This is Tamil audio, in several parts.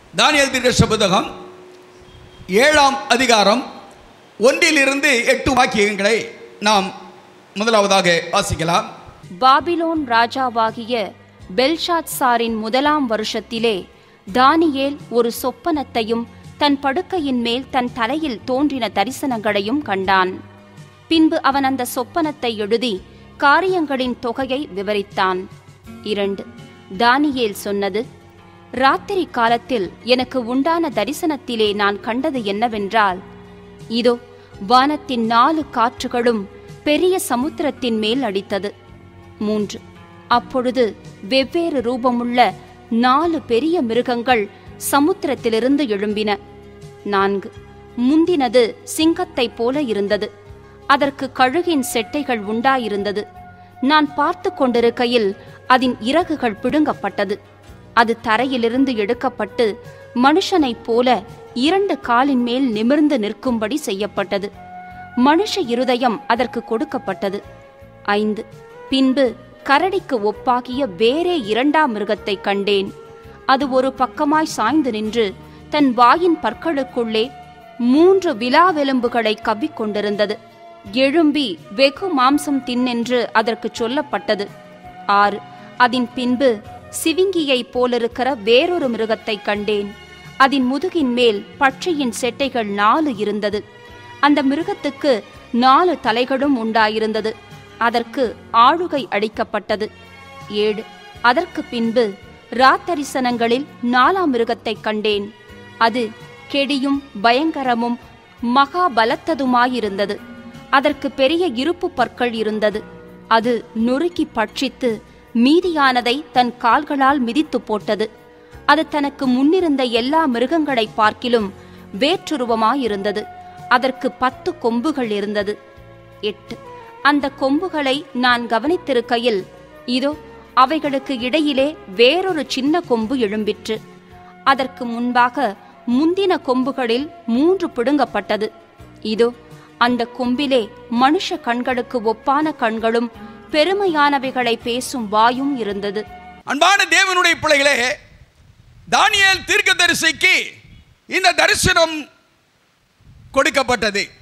தானியல் தீர்க்க புத்தகம் ஏழாம் அதிகாரம் ஒன்றிலிருந்து எட்டு வாக்கியங்களை நாம் முதலாவதாக வாசிக்கலாம் பாபிலோன் ராஜாவாகிய பெல்ஷாத்சாரின் முதலாம் வருஷத்திலே தானியேல் ஒரு சொப்பனத்தையும் தன் படுக்கையின் மேல் தன் தலையில் தோன்றின தரிசனங்களையும் கண்டான் பின்பு அவன் அந்த சொப்பனத்தை எழுதி காரியங்களின் தொகையை விவரித்தான் இரண்டு தானியேல் சொன்னது ராத்திரி காலத்தில் எனக்கு உண்டான தரிசனத்திலே நான் கண்டது என்னவென்றால் இதோ வானத்தின் நாலு காற்றுகளும் பெரிய சமுத்திரத்தின் மேல் அடித்தது மூன்று அப்பொழுது வெவ்வேறு ரூபமுள்ள நாலு பெரிய மிருகங்கள் சமுத்திரத்திலிருந்து எழும்பின நான்கு முந்தினது சிங்கத்தைப் போல இருந்தது அதற்கு கழுகின் செட்டைகள் உண்டாயிருந்தது நான் பார்த்து கொண்டிருக்கையில் அதன் இறகுகள் பிடுங்கப்பட்டது அது தரையிலிருந்து எடுக்கப்பட்டு மனுஷனைப் போல இரண்டு காலின் மேல் நிமிர்ந்து நிற்கும்படி செய்யப்பட்டது மனுஷ இருதயம் அதற்கு கொடுக்கப்பட்டது ஐந்து பின்பு கரடிக்கு ஒப்பாகிய வேறே இரண்டாம் மிருகத்தை கண்டேன் அது ஒரு பக்கமாய் சாய்ந்து நின்று தன் வாயின் பற்களுக்குள்ளே மூன்று விலாவெலும்புகளை கவ்விக்கொண்டிருந்தது எழும்பி வெகு மாம்சம் தின்னென்று அதற்கு சொல்லப்பட்டது ஆறு அதன் பின்பு சிவிங்கியைப் போலிருக்கிற வேறொரு மிருகத்தை கண்டேன் அதன் முதுகின் மேல் பட்சியின் செட்டைகள் நாலு இருந்தது அந்த மிருகத்துக்கு நாலு தலைகளும் உண்டாயிருந்தது அதற்கு ஆளுகை அடிக்கப்பட்டது ஏழு அதற்கு பின்பு ராத்தரிசனங்களில் நாலாம் மிருகத்தை கண்டேன் அது கெடியும் பயங்கரமும் மகா பலத்ததுமாயிருந்தது அதற்கு பெரிய இருப்பு பற்கள் இருந்தது அது நொறுக்கி பட்சித்து மீதியானதை தன் கால்களால் மிதித்து போட்டது அது தனக்கு முன்னிருந்த எல்லா மிருகங்களை பார்க்கிலும் வேற்றுருவமாயிருந்தது அதற்கு பத்து கொம்புகள் இருந்தது எட்டு அந்த கொம்புகளை நான் கவனித்திருக்கையில் இதோ அவைகளுக்கு இடையிலே வேறொரு சின்ன கொம்பு எழும்பிற்று அதற்கு முன்பாக முந்தின கொம்புகளில் மூன்று பிடுங்கப்பட்டது இதோ அந்த கொம்பிலே மனுஷ கண்களுக்கு ஒப்பான கண்களும் பெருமையானவைகளை பேசும் வாயும் இருந்தது அன்பான தேவனுடைய பிள்ளைகளே தானியேல் தீர்க்கதரிசிக்கு இந்த தரிசனம் கொடுக்கப்பட்டது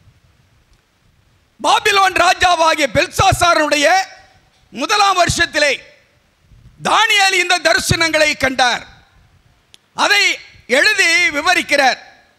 பாபிலோன் ராஜாவாகிய பெல்சாசாரனுடைய முதலாம் வருஷத்திலே தானியேல் இந்த தரிசனங்களை கண்டார் அதை எழுதி விவரிக்கிறார்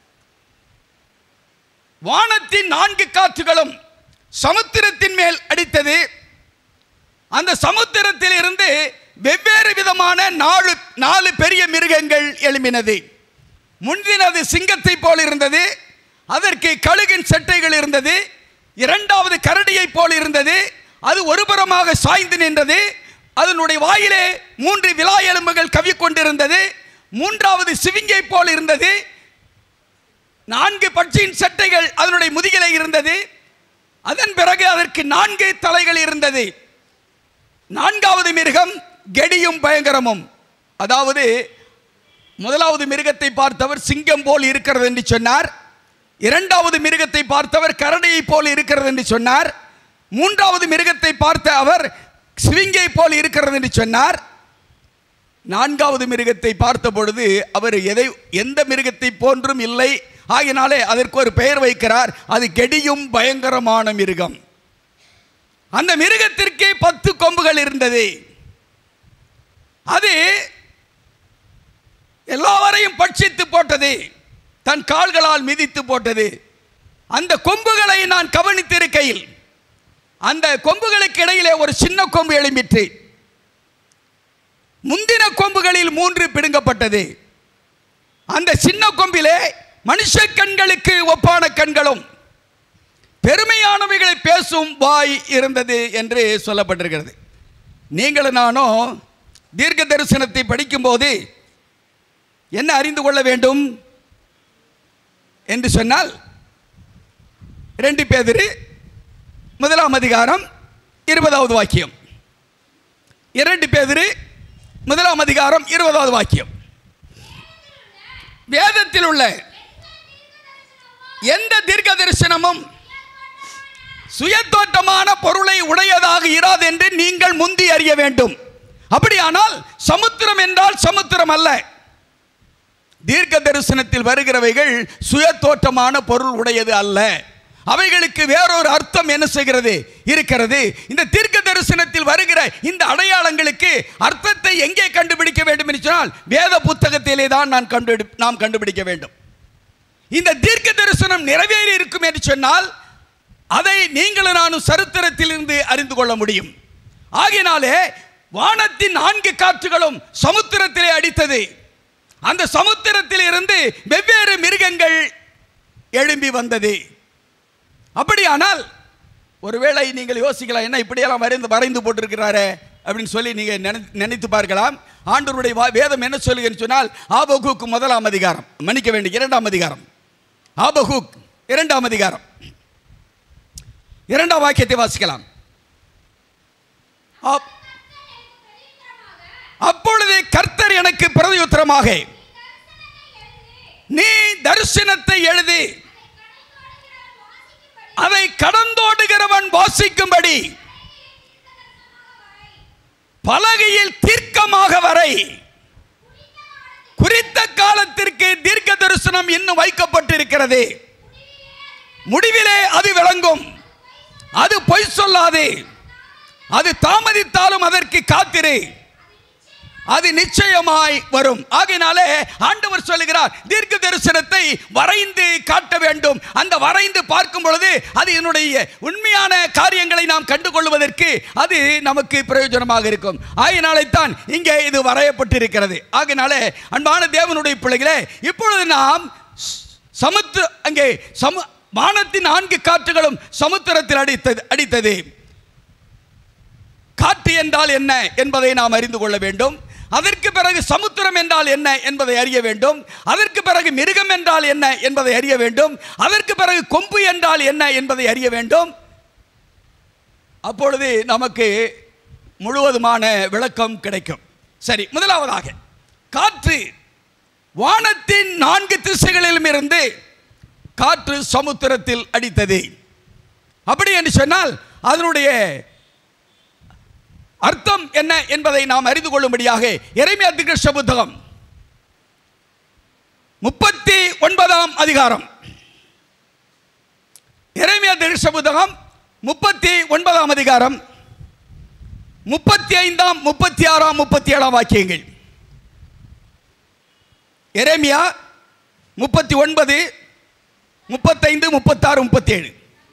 வானத்தின் நான்கு காற்றுகளும் சமுத்திரத்தின் மேல் அடித்தது அந்த சமுத்திரத்தில் இருந்து வெவ்வேறு விதமான நாலு நாலு பெரிய மிருகங்கள் எழும்பினது முந்தினது சிங்கத்தை போல் இருந்தது அதற்கு கழுகின் செட்டைகள் இருந்தது இரண்டாவது கரடியை போல் இருந்தது அது ஒருபுறமாக சாய்ந்து நின்றது அதனுடைய வாயிலே மூன்று விலா எலும்புகள் கவிக்கொண்டிருந்தது மூன்றாவது சிவிங்கை போல் இருந்தது நான்கு பட்சியின் சட்டைகள் அதனுடைய முதுகிலே இருந்தது அதன் பிறகு அதற்கு நான்கு தலைகள் இருந்தது நான்காவது மிருகம் கெடியும் பயங்கரமும் அதாவது முதலாவது மிருகத்தை பார்த்தவர் சிங்கம் போல் இருக்கிறது என்று சொன்னார் இரண்டாவது மிருகத்தை பார்த்தவர் கரடியை போல் இருக்கிறது என்று சொன்னார் மூன்றாவது மிருகத்தை பார்த்த அவர் சிவிங்கை போல் இருக்கிறது என்று சொன்னார் நான்காவது மிருகத்தை பார்த்த பொழுது அவர் எதை எந்த மிருகத்தை போன்றும் இல்லை ஆகினாலே அதற்கு ஒரு பெயர் வைக்கிறார் அது கெடியும் பயங்கரமான மிருகம் அந்த மிருகத்திற்கே பத்து கொம்புகள் இருந்தது அது எல்லாவரையும் பட்சித்து போட்டது தன் கால்களால் மிதித்து போட்டது அந்த கொம்புகளை நான் கவனித்திருக்கையில் அந்த கொம்புகளுக்கு இடையிலே ஒரு சின்ன கொம்பு எழும்பிற்று முந்தின கொம்புகளில் மூன்று பிடுங்கப்பட்டது அந்த சின்ன கொம்பிலே மனுஷ கண்களுக்கு ஒப்பான கண்களும் பெருமையானவைகளை பேசும் வாய் இருந்தது என்று சொல்லப்பட்டிருக்கிறது நீங்களும் நானும் தீர்க்க தரிசனத்தை படிக்கும்போது என்ன அறிந்து கொள்ள வேண்டும் என்று சொன்னால் ரெண்டு பேதிரு முதலாம் அதிகாரம் இருபதாவது வாக்கியம் இரண்டு பேதிரு முதலாம் அதிகாரம் இருபதாவது வாக்கியம் வேதத்தில் உள்ள எந்த தீர்க்க தரிசனமும் சுயத்தோற்றமான பொருளை உடையதாக இராது என்று நீங்கள் முந்தி அறிய வேண்டும் அப்படியானால் சமுத்திரம் என்றால் சமுத்திரம் அல்ல தீர்க்க தரிசனத்தில் வருகிறவைகள் சுயத்தோற்றமான பொருள் உடையது அல்ல அவைகளுக்கு வேறொரு அர்த்தம் என்ன செய்கிறது இருக்கிறது இந்த தீர்க்க தரிசனத்தில் வருகிற இந்த அடையாளங்களுக்கு அர்த்தத்தை எங்கே கண்டுபிடிக்க வேண்டும் என்று சொன்னால் வேத புத்தகத்திலே தான் நான் கண்டு நாம் கண்டுபிடிக்க வேண்டும் இந்த தீர்க்க தரிசனம் நிறைவேறி இருக்கும் என்று சொன்னால் அதை நீங்களும் நானும் சரித்திரத்திலிருந்து அறிந்து கொள்ள முடியும் ஆகையினாலே வானத்தின் நான்கு காற்றுகளும் சமுத்திரத்திலே அடித்தது அந்த சமுத்திரத்தில் இருந்து வெவ்வேறு மிருகங்கள் எழும்பி வந்தது அப்படியானால் ஒருவேளை நீங்கள் யோசிக்கலாம் என்ன இப்படியெல்லாம் வரைந்து வரைந்து போட்டிருக்கிறாரே அப்படின்னு சொல்லி நீங்கள் நினை நினைத்து பார்க்கலாம் ஆண்டவருடைய வா- வேதம் என்ன சொல்லுகிறேன்னு சொன்னால் ஆபகுக்கு முதலாம் அதிகாரம் மன்னிக்க வேண்டிய இரண்டாம் அதிகாரம் ஆபகுக் இரண்டாம் அதிகாரம் இரண்டாம் வாக்கியத்தை வாசிக்கலாம் அப்- அப்பொழுது கர்த்தர் எனக்கு பிரதியுத்தரமாக நீ தரிசனத்தை எழுதி அதை கடந்தோடுகிறவன் வாசிக்கும்படி பலகையில் தீர்க்கமாக வரை குறித்த காலத்திற்கு தீர்க்க தரிசனம் இன்னும் வைக்கப்பட்டிருக்கிறது முடிவிலே அது விளங்கும் அது பொய் சொல்லாது அது தாமதித்தாலும் அதற்கு காத்திரு அது நிச்சயமாய் வரும் ஆகையினாலே ஆண்டவர் சொல்லுகிறார் தீர்க்க தரிசனத்தை வரைந்து காட்ட வேண்டும் அந்த வரைந்து பார்க்கும் பொழுது அது என்னுடைய உண்மையான காரியங்களை நாம் கண்டுகொள்வதற்கு அது நமக்கு பிரயோஜனமாக இருக்கும் ஆகையினாலே தான் இங்கே இது வரையப்பட்டிருக்கிறது ஆகையினாலே அன்பான தேவனுடைய பிள்ளைகளே இப்பொழுது நாம் சமுத்திர அங்கே சமு வானத்தின் நான்கு காற்றுகளும் சமுத்திரத்தில் அடித்தது அடித்தது காற்று என்றால் என்ன என்பதை நாம் அறிந்து கொள்ள வேண்டும் அதற்கு பிறகு சமுத்திரம் என்றால் என்ன என்பதை அறிய வேண்டும் அதற்கு பிறகு மிருகம் என்றால் என்ன என்பதை அறிய வேண்டும் அதற்கு பிறகு கொம்பு என்றால் என்ன என்பதை அறிய வேண்டும் அப்பொழுது நமக்கு முழுவதுமான விளக்கம் கிடைக்கும் சரி முதலாவதாக காற்று வானத்தின் நான்கு திசைகளிலும் இருந்து காற்று சமுத்திரத்தில் அடித்தது அப்படி என்று சொன்னால் அதனுடைய அர்த்தம் என்ன என்பதை நாம் அறிந்து கொள்ளும்படியாக இறைமையா திருஷ்ண புத்தகம் முப்பத்தி ஒன்பதாம் அதிகாரம் இறைமையா திருஷ்ண புத்தகம் முப்பத்தி ஒன்பதாம் அதிகாரம் முப்பத்தி ஐந்தாம் முப்பத்தி ஆறாம் முப்பத்தி ஏழாம் வாக்கியங்கள் எரேமியா முப்பத்தி ஒன்பது முப்பத்தைந்து முப்பத்தாறு முப்பத்தேழு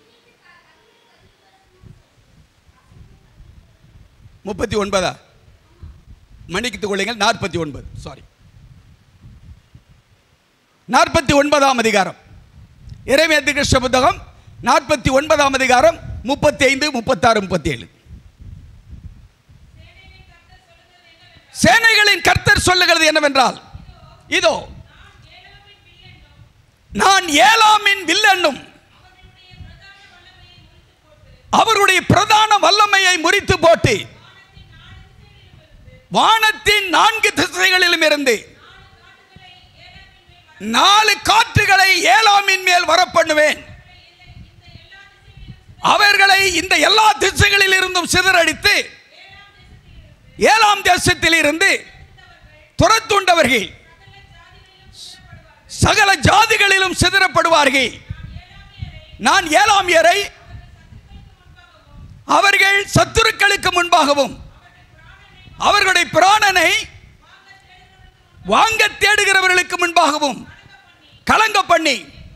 முப்பத்தி ஒன்பதா மன்னித்துக் கொள்ளுங்கள் நாற்பத்தி ஒன்பது சாரி நாற்பத்தி ஒன்பதாம் அதிகாரம் இறைமையா கிருஷ்ண புத்தகம் நாற்பத்தி ஒன்பதாம் அதிகாரம் முப்பத்தி ஐந்து முப்பத்தாறு முப்பத்தி ஏழு சேனைகளின் கர்த்தர் சொல்லுகிறது என்னவென்றால் இதோ நான் ஏலாமின் வில்லென்னும் அவருடைய பிரதான வல்லமையை முறித்து போட்டு வானத்தின் நான்கு திசைகளிலும் இருந்து நாலு காற்றுகளை ஏலாமின் மேல் வரப்பண்ணுவேன் அவர்களை இந்த எல்லா திசைகளில் இருந்தும் சிதறடித்து ஏழாம் தேசத்தில் இருந்து துரத்துண்டவர்கள் சகல ஜாதிகளிலும் சிதறப்படுவார்கள் நான் ஏழாமியரை அவர்கள் சத்துருக்களுக்கு முன்பாகவும் அவர்களுடைய பிராணனை வாங்க தேடுகிறவர்களுக்கு முன்பாகவும் கலங்க பண்ணி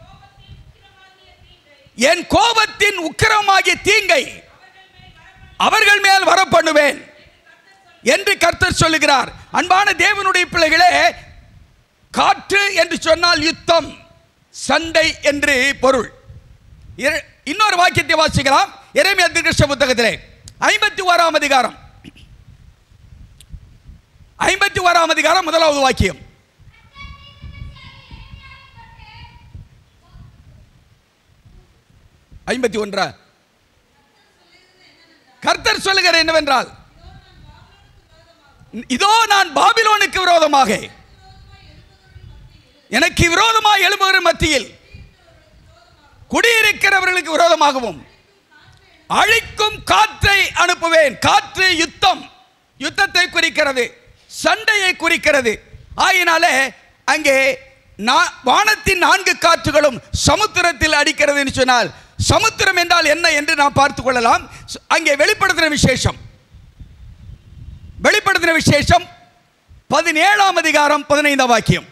என் கோபத்தின் உக்கிரமாகிய தீங்கை அவர்கள் மேல் வர பண்ணுவேன் என்று கர்த்தர் சொல்லுகிறார் அன்பான தேவனுடைய பிள்ளைகளே காற்று என்று சொன்னால் யுத்தம் சண்டை என்று பொருள் இர- இன்னொரு வாக்கியத்தை வாசிக்கலாம் இறைமையா கிருஷ்ண புத்தகத்திலே ஐம்பத்தி ஓராம் அதிகாரம் ஐம்பத்தி ஓராம் அதிகாரம் முதலாவது வாக்கியம் ஐம்பத்தி ஒன்றா கர்த்தர் சொல்லுகிற என்னவென்றால் இதோ நான் பாபிலோனுக்கு விரோதமாக எனக்கு விரோதமாக எழும்புகிற மத்தியில் குடியிருக்கிறவர்களுக்கு விரோதமாகவும் அழிக்கும் காற்றை அனுப்புவேன் காற்று யுத்தம் யுத்தத்தை குறிக்கிறது சண்டையை குறிக்கிறது ஆயினாலே அங்கே நா- வானத்தின் நான்கு காற்றுகளும் சமுத்திரத்தில் அடிக்கிறது என்று சொன்னால் சமுத்திரம் என்றால் என்ன என்று நாம் பார்த்துக் கொள்ளலாம் ச- அங்கே வெளிப்படுத்தின விசேஷம் வெளிப்படுத்தின விசேஷம் பதினேழாம் அதிகாரம் பதினைந்தாம் வாக்கியம்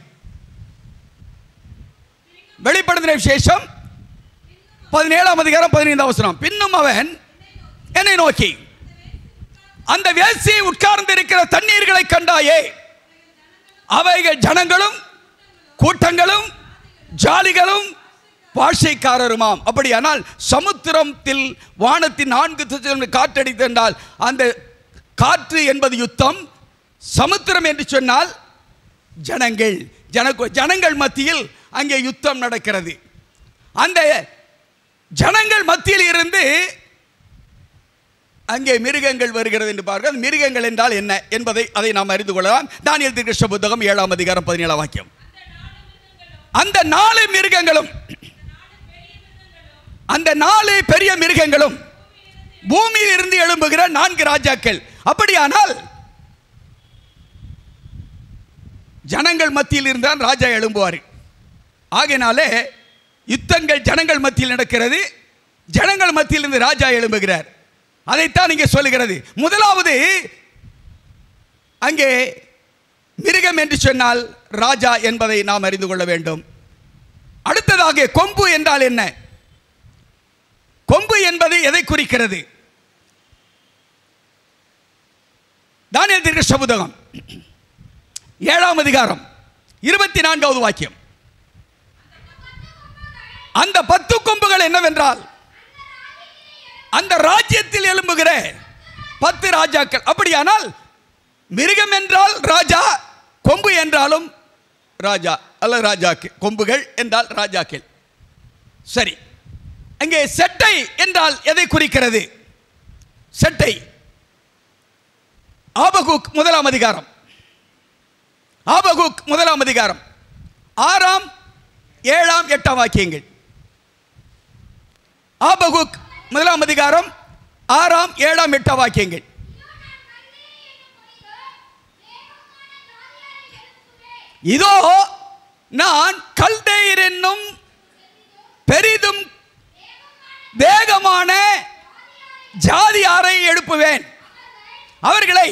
வெளிப்படுத்தின விசேஷம் பதினேழாம் அதிகாரம் பதினைந்தாம் வசனம் பின்னும் அவன் என்னை நோக்கி அந்த வேசி உட்கார்ந்து இருக்கிற தண்ணீர்களை கண்டாயே அவைகள் ஜனங்களும் கூட்டங்களும் ஜாலிகளும் பாஷைக்காரருமாம் அப்படியானால் சமுத்திரத்தில் வானத்தின் நான்கு திசைகளிலும் காற்றடித்தென்றால் அந்த காற்று என்பது யுத்தம் சமுத்திரம் என்று சொன்னால் ஜனங்கள் ஜன ஜனங்கள் மத்தியில் அங்கே யுத்தம் நடக்கிறது அந்த ஜனங்கள் மத்தியில் இருந்து அங்கே மிருகங்கள் வருகிறது என்று பார்க்க அந்த மிருகங்கள் என்றால் என்ன என்பதை அதை நாம் அறிந்து கொள்ளலாம் தானியல் திருகிருஷ்ண புத்தகம் ஏழாம் அதிகாரம் பதினேழாம் வாக்கியம் அந்த நாலு மிருகங்களும் அந்த நாலு பெரிய மிருகங்களும் பூமியில் இருந்து எழும்புகிற நான்கு ராஜாக்கள் அப்படியானால் ஜனங்கள் மத்தியில் இருந்தால் ராஜா எழும்புவார் ஆகையினாலே யுத்தங்கள் ஜனங்கள் மத்தியில் நடக்கிறது ஜனங்கள் மத்தியில் இருந்து ராஜா எழும்புகிறார் அதைத்தான் இங்கே சொல்லுகிறது முதலாவது அங்கே மிருகம் என்று சொன்னால் ராஜா என்பதை நாம் அறிந்து கொள்ள வேண்டும் அடுத்ததாக கொம்பு என்றால் என்ன கொம்பு என்பது எதை குறிக்கிறது தானியல் திருஷ்ண புத்தகம் ஏழாம் அதிகாரம் இருபத்தி நான்காவது வாக்கியம் அந்த பத்து கொம்புகள் என்னவென்றால் அந்த ராஜ்யத்தில் எழும்புகிற பத்து ராஜாக்கள் அப்படியானால் மிருகம் என்றால் ராஜா கொம்பு என்றாலும் ராஜா அல்ல ராஜாக்கு கொம்புகள் என்றால் ராஜாக்கள் சரி அங்கே செட்டை என்றால் எதை குறிக்கிறது செட்டை ஆபகுக் முதலாம் அதிகாரம் ஆபகுக் முதலாம் அதிகாரம் ஆறாம் ஏழாம் எட்டாம் வாக்கியங்கள் ஆபகுக் முதலாம் அதிகாரம் ஆறாம் ஏழாம் எட்டாம் வாக்கியங்கள் இதோ நான் கல்தேயர் என்னும் பெரிதும் வேகமான ஜாதியாரை எழுப்புவேன் அவர்களை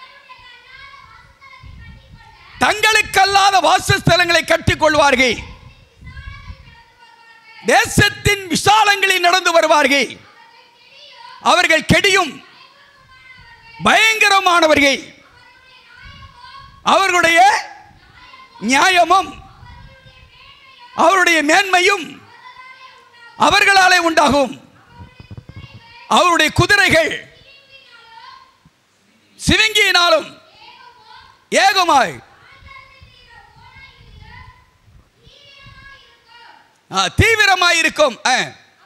தங்களுக்கல்லாத வாசஸ்தலங்களை கட்டிக்கொள்வார்கள் தேசத்தின் விசாலங்களில் நடந்து வருவார்கள் அவர்கள் கெடியும் பயங்கரமானவர்கள் அவர்களுடைய நியாயமும் அவருடைய மேன்மையும் அவர்களாலே உண்டாகும் அவருடைய குதிரைகள் சிவிங்கியினாலும் ஏகமாய் ஆ, தீவிரமாயிருக்கும் ஆ.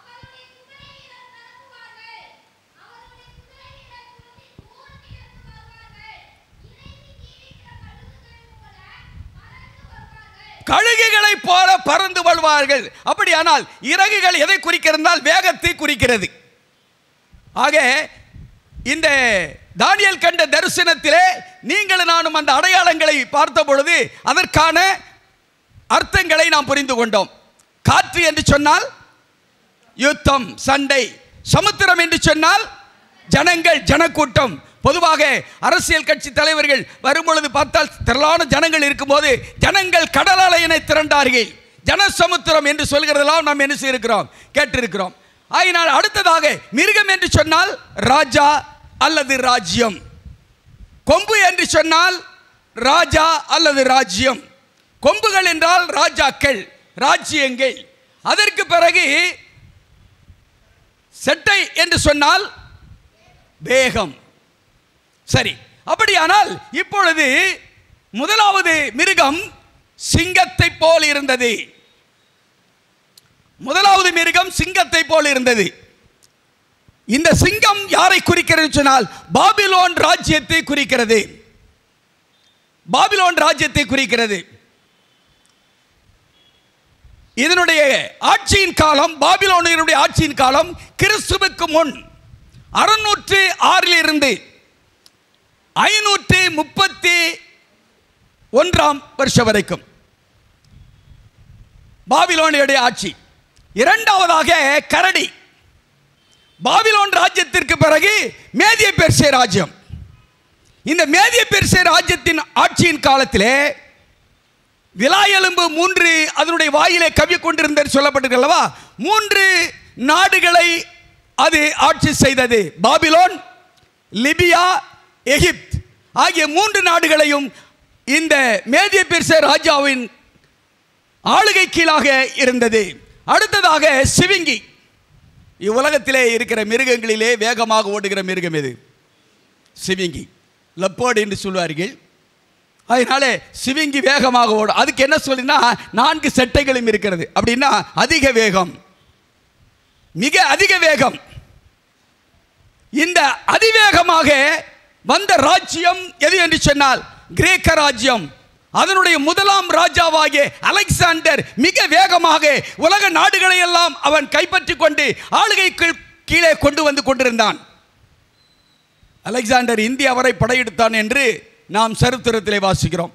கழுகுகளை போல பறந்து வருவார்கள் அப்படியானால் இறகுகள் எதை குறிக்கிறதால் வேகத்தை குறிக்கிறது ஆக இந்த தானியல் கண்ட தரிசனத்திலே நீங்கள் நானும் அந்த அடையாளங்களை பார்த்த பொழுது அதற்கான அர்த்தங்களை நாம் புரிந்து கொண்டோம் காற்று என்று சொன்னால் யுத்தம் சண்டை சமுத்திரம் என்று சொன்னால் ஜனங்கள் ஜனக்கூட்டம் பொதுவாக அரசியல் கட்சி தலைவர்கள் வரும்பொழுது பார்த்தால் திரளான ஜனங்கள் இருக்கும்போது ஜனங்கள் கடல் அலையினை திரண்டார்கள் ஜனசமுத்திரம் என்று சொல்கிறதெல்லாம் நாம் என்ன செய்திருக்கிறோம் கேட்டிருக்கிறோம் ஆகினால் அடுத்ததாக மிருகம் என்று சொன்னால் ராஜா அல்லது ராஜ்யம் கொம்பு என்று சொன்னால் ராஜா அல்லது ராஜ்யம் கொம்புகள் என்றால் ராஜாக்கள் ராஜ்யங்கள் அதற்கு பிறகு செட்டை என்று சொன்னால் வேகம் சரி அப்படியானால் இப்பொழுது முதலாவது மிருகம் சிங்கத்தை போல் இருந்தது முதலாவது மிருகம் சிங்கத்தை போல் இருந்தது இந்த சிங்கம் யாரை குறிக்கிறது சொன்னால் பாபிலோன் ராஜ்யத்தை குறிக்கிறது பாபிலோன் ராஜ்யத்தை குறிக்கிறது இதனுடைய ஆட்சியின் காலம் பாபிலோனியனுடைய ஆட்சியின் காலம் கிறிஸ்துவுக்கு முன் அறுநூற்று ஆறில் இருந்து ஐநூற்றி முப்பத்தி ஒன்றாம் வருஷம் வரைக்கும் பாபிலோனியுடைய ஆட்சி இரண்டாவதாக கரடி பாபிலோன் ராஜ்யத்திற்கு பிறகு மேதிய பெர்சிய ராஜ்யம் இந்த மேதிய பெர்சிய ராஜ்யத்தின் ஆட்சியின் காலத்திலே விலா எலும்பு மூன்று அதனுடைய வாயிலே கவி கொண்டிருந்த சொல்லப்பட்டிருக்கல்லவா மூன்று நாடுகளை அது ஆட்சி செய்தது பாபிலோன் லிபியா எகிப்த் ஆகிய மூன்று நாடுகளையும் இந்த மேதிய பெர்சிய ராஜாவின் ஆளுகை கீழாக இருந்தது அடுத்ததாக சிவிங்கி இவ்வுலகத்திலே இருக்கிற மிருகங்களிலே வேகமாக ஓடுகிற மிருகம் எது சிவிங்கி லப்போடு என்று சொல்வார்கள் அதனால சிவிங்கி வேகமாக ஓடும் அதுக்கு என்ன சொல்லினா நான்கு செட்டைகளும் இருக்கிறது அப்படின்னா அதிக வேகம் மிக அதிக வேகம் இந்த அதிவேகமாக வந்த ராஜ்யம் எது என்று சொன்னால் கிரேக்க ராஜ்யம் அதனுடைய முதலாம் ராஜாவாகிய அலெக்சாண்டர் மிக வேகமாக உலக நாடுகளை எல்லாம் அவன் கைப்பற்றி கொண்டு ஆளுகைக்கு கீழே கொண்டு வந்து கொண்டிருந்தான் அலெக்சாண்டர் இந்தியா வரை படையெடுத்தான் என்று நாம் சரித்திரத்திலே வாசிக்கிறோம்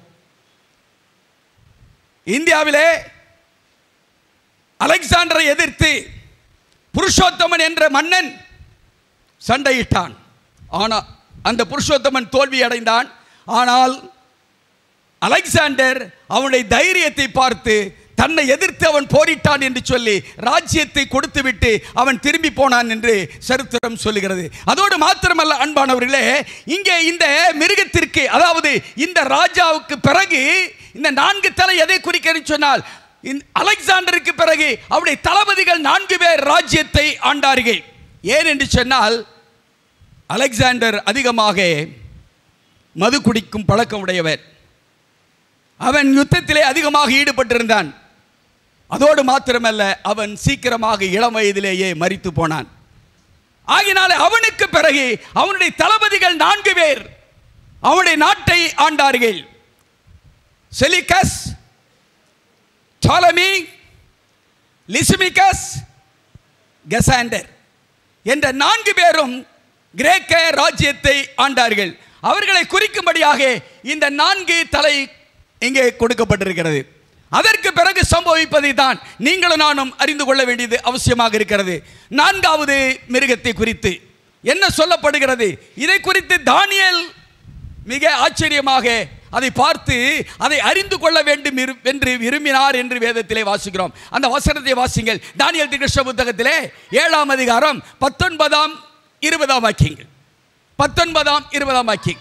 இந்தியாவிலே அலெக்சாண்டரை எதிர்த்து புருஷோத்தமன் என்ற மன்னன் சண்டையிட்டான் ஆனால் அந்த புருஷோத்தமன் தோல்வி அடைந்தான் ஆனால் அலெக்சாண்டர் அவனுடைய தைரியத்தை பார்த்து தன்னை எதிர்த்து அவன் போரிட்டான் என்று சொல்லி ராஜ்யத்தை கொடுத்துவிட்டு அவன் திரும்பி போனான் என்று சரித்திரம் சொல்லுகிறது அதோடு மாத்திரமல்ல அன்பானவர்களே இங்கே இந்த மிருகத்திற்கு அதாவது இந்த ராஜாவுக்கு பிறகு இந்த நான்கு தலை எதை குறிக்கிறது சொன்னால் இந்த அலெக்சாண்டருக்கு பிறகு அவருடைய தளபதிகள் நான்கு பேர் ராஜ்யத்தை ஆண்டார்கள் ஏன் என்று சொன்னால் அலெக்சாண்டர் அதிகமாக மது குடிக்கும் பழக்கம் உடையவர் அவன் யுத்தத்திலே அதிகமாக ஈடுபட்டிருந்தான் அதோடு மாத்திரமல்ல அவன் சீக்கிரமாக இளம் வயதிலேயே மரித்து போனான் ஆகினாலே அவனுக்கு பிறகு அவனுடைய தளபதிகள் நான்கு பேர் அவனுடைய நாட்டை ஆண்டார்கள் செலிகஸ் டாலமி லிசிமிகஸ் கெசாண்டர் என்ற நான்கு பேரும் கிரேக்க ராஜ்யத்தை ஆண்டார்கள் அவர்களை குறிக்கும்படியாக இந்த நான்கு தலை இங்கே கொடுக்கப்பட்டிருக்கிறது அதற்கு பிறகு சம்பவிப்பதை தான் நீங்களும் நானும் அறிந்து கொள்ள வேண்டியது அவசியமாக இருக்கிறது நான்காவது மிருகத்தை குறித்து என்ன சொல்லப்படுகிறது இதை குறித்து தானியல் மிக ஆச்சரியமாக அதை பார்த்து அதை அறிந்து கொள்ள வேண்டும் இரு- என்று விரும்பினார் என்று வேதத்திலே வாசிக்கிறோம் அந்த வசனத்தை வாசிங்கள் தானியல் திகிருஷ்ண புத்தகத்திலே ஏழாம் அதிகாரம் பத்தொன்பதாம் இருபதாம் வாக்கியங்கள் பத்தொன்பதாம் இருபதாம் வாக்கியம்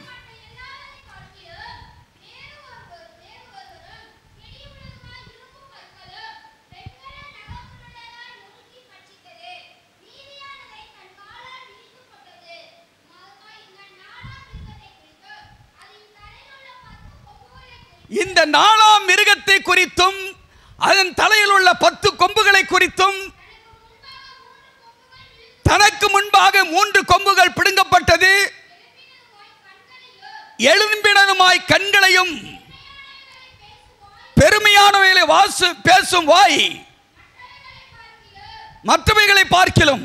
இந்த நாலாம் மிருகத்தை குறித்தும் அதன் தலையில் உள்ள பத்து கொம்புகளை குறித்தும் தனக்கு முன்பாக மூன்று கொம்புகள் பிடுங்கப்பட்டது எழும்பினதுமாய் கண்களையும் பெருமையானவைகளை வாசு பேசும் வாய் மற்றவைகளை பார்க்கிலும்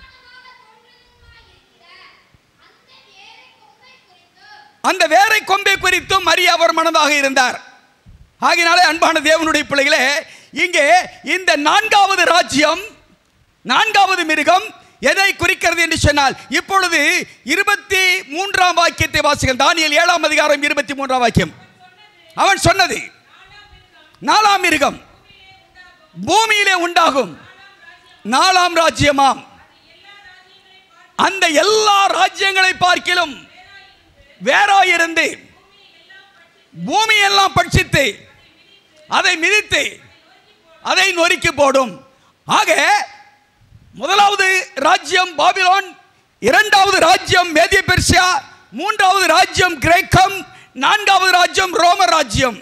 அந்த வேரை கொம்பை குறித்தும் மரிய அவர் மனதாக இருந்தார் ஆகினாலே அன்பான தேவனுடைய பிள்ளைகளே இங்கே இந்த நான்காவது ராஜ்யம் நான்காவது மிருகம் எதை குறிக்கிறது என்று சொன்னால் இப்பொழுது இருபத்தி மூன்றாம் வாக்கியத்தை வாசிகள் தானியல் ஏழாம் அதிகாரம் இருபத்தி மூன்றாம் வாக்கியம் அவன் சொன்னது நாலாம் மிருகம் பூமியிலே உண்டாகும் நாலாம் ராஜ்யமாம் அந்த எல்லா ராஜ்யங்களை பார்க்கிலும் வேறாயிருந்து பூமி எல்லாம் பட்சித்து அதை மிதித்து அதை நொறுக்கி போடும் ஆக முதலாவது ராஜ்யம் பாபிலோன் இரண்டாவது ராஜ்யம் மேதிய பெர்சியா மூன்றாவது ராஜ்யம் கிரேக்கம் நான்காவது ராஜ்யம் ரோம ராஜ்யம்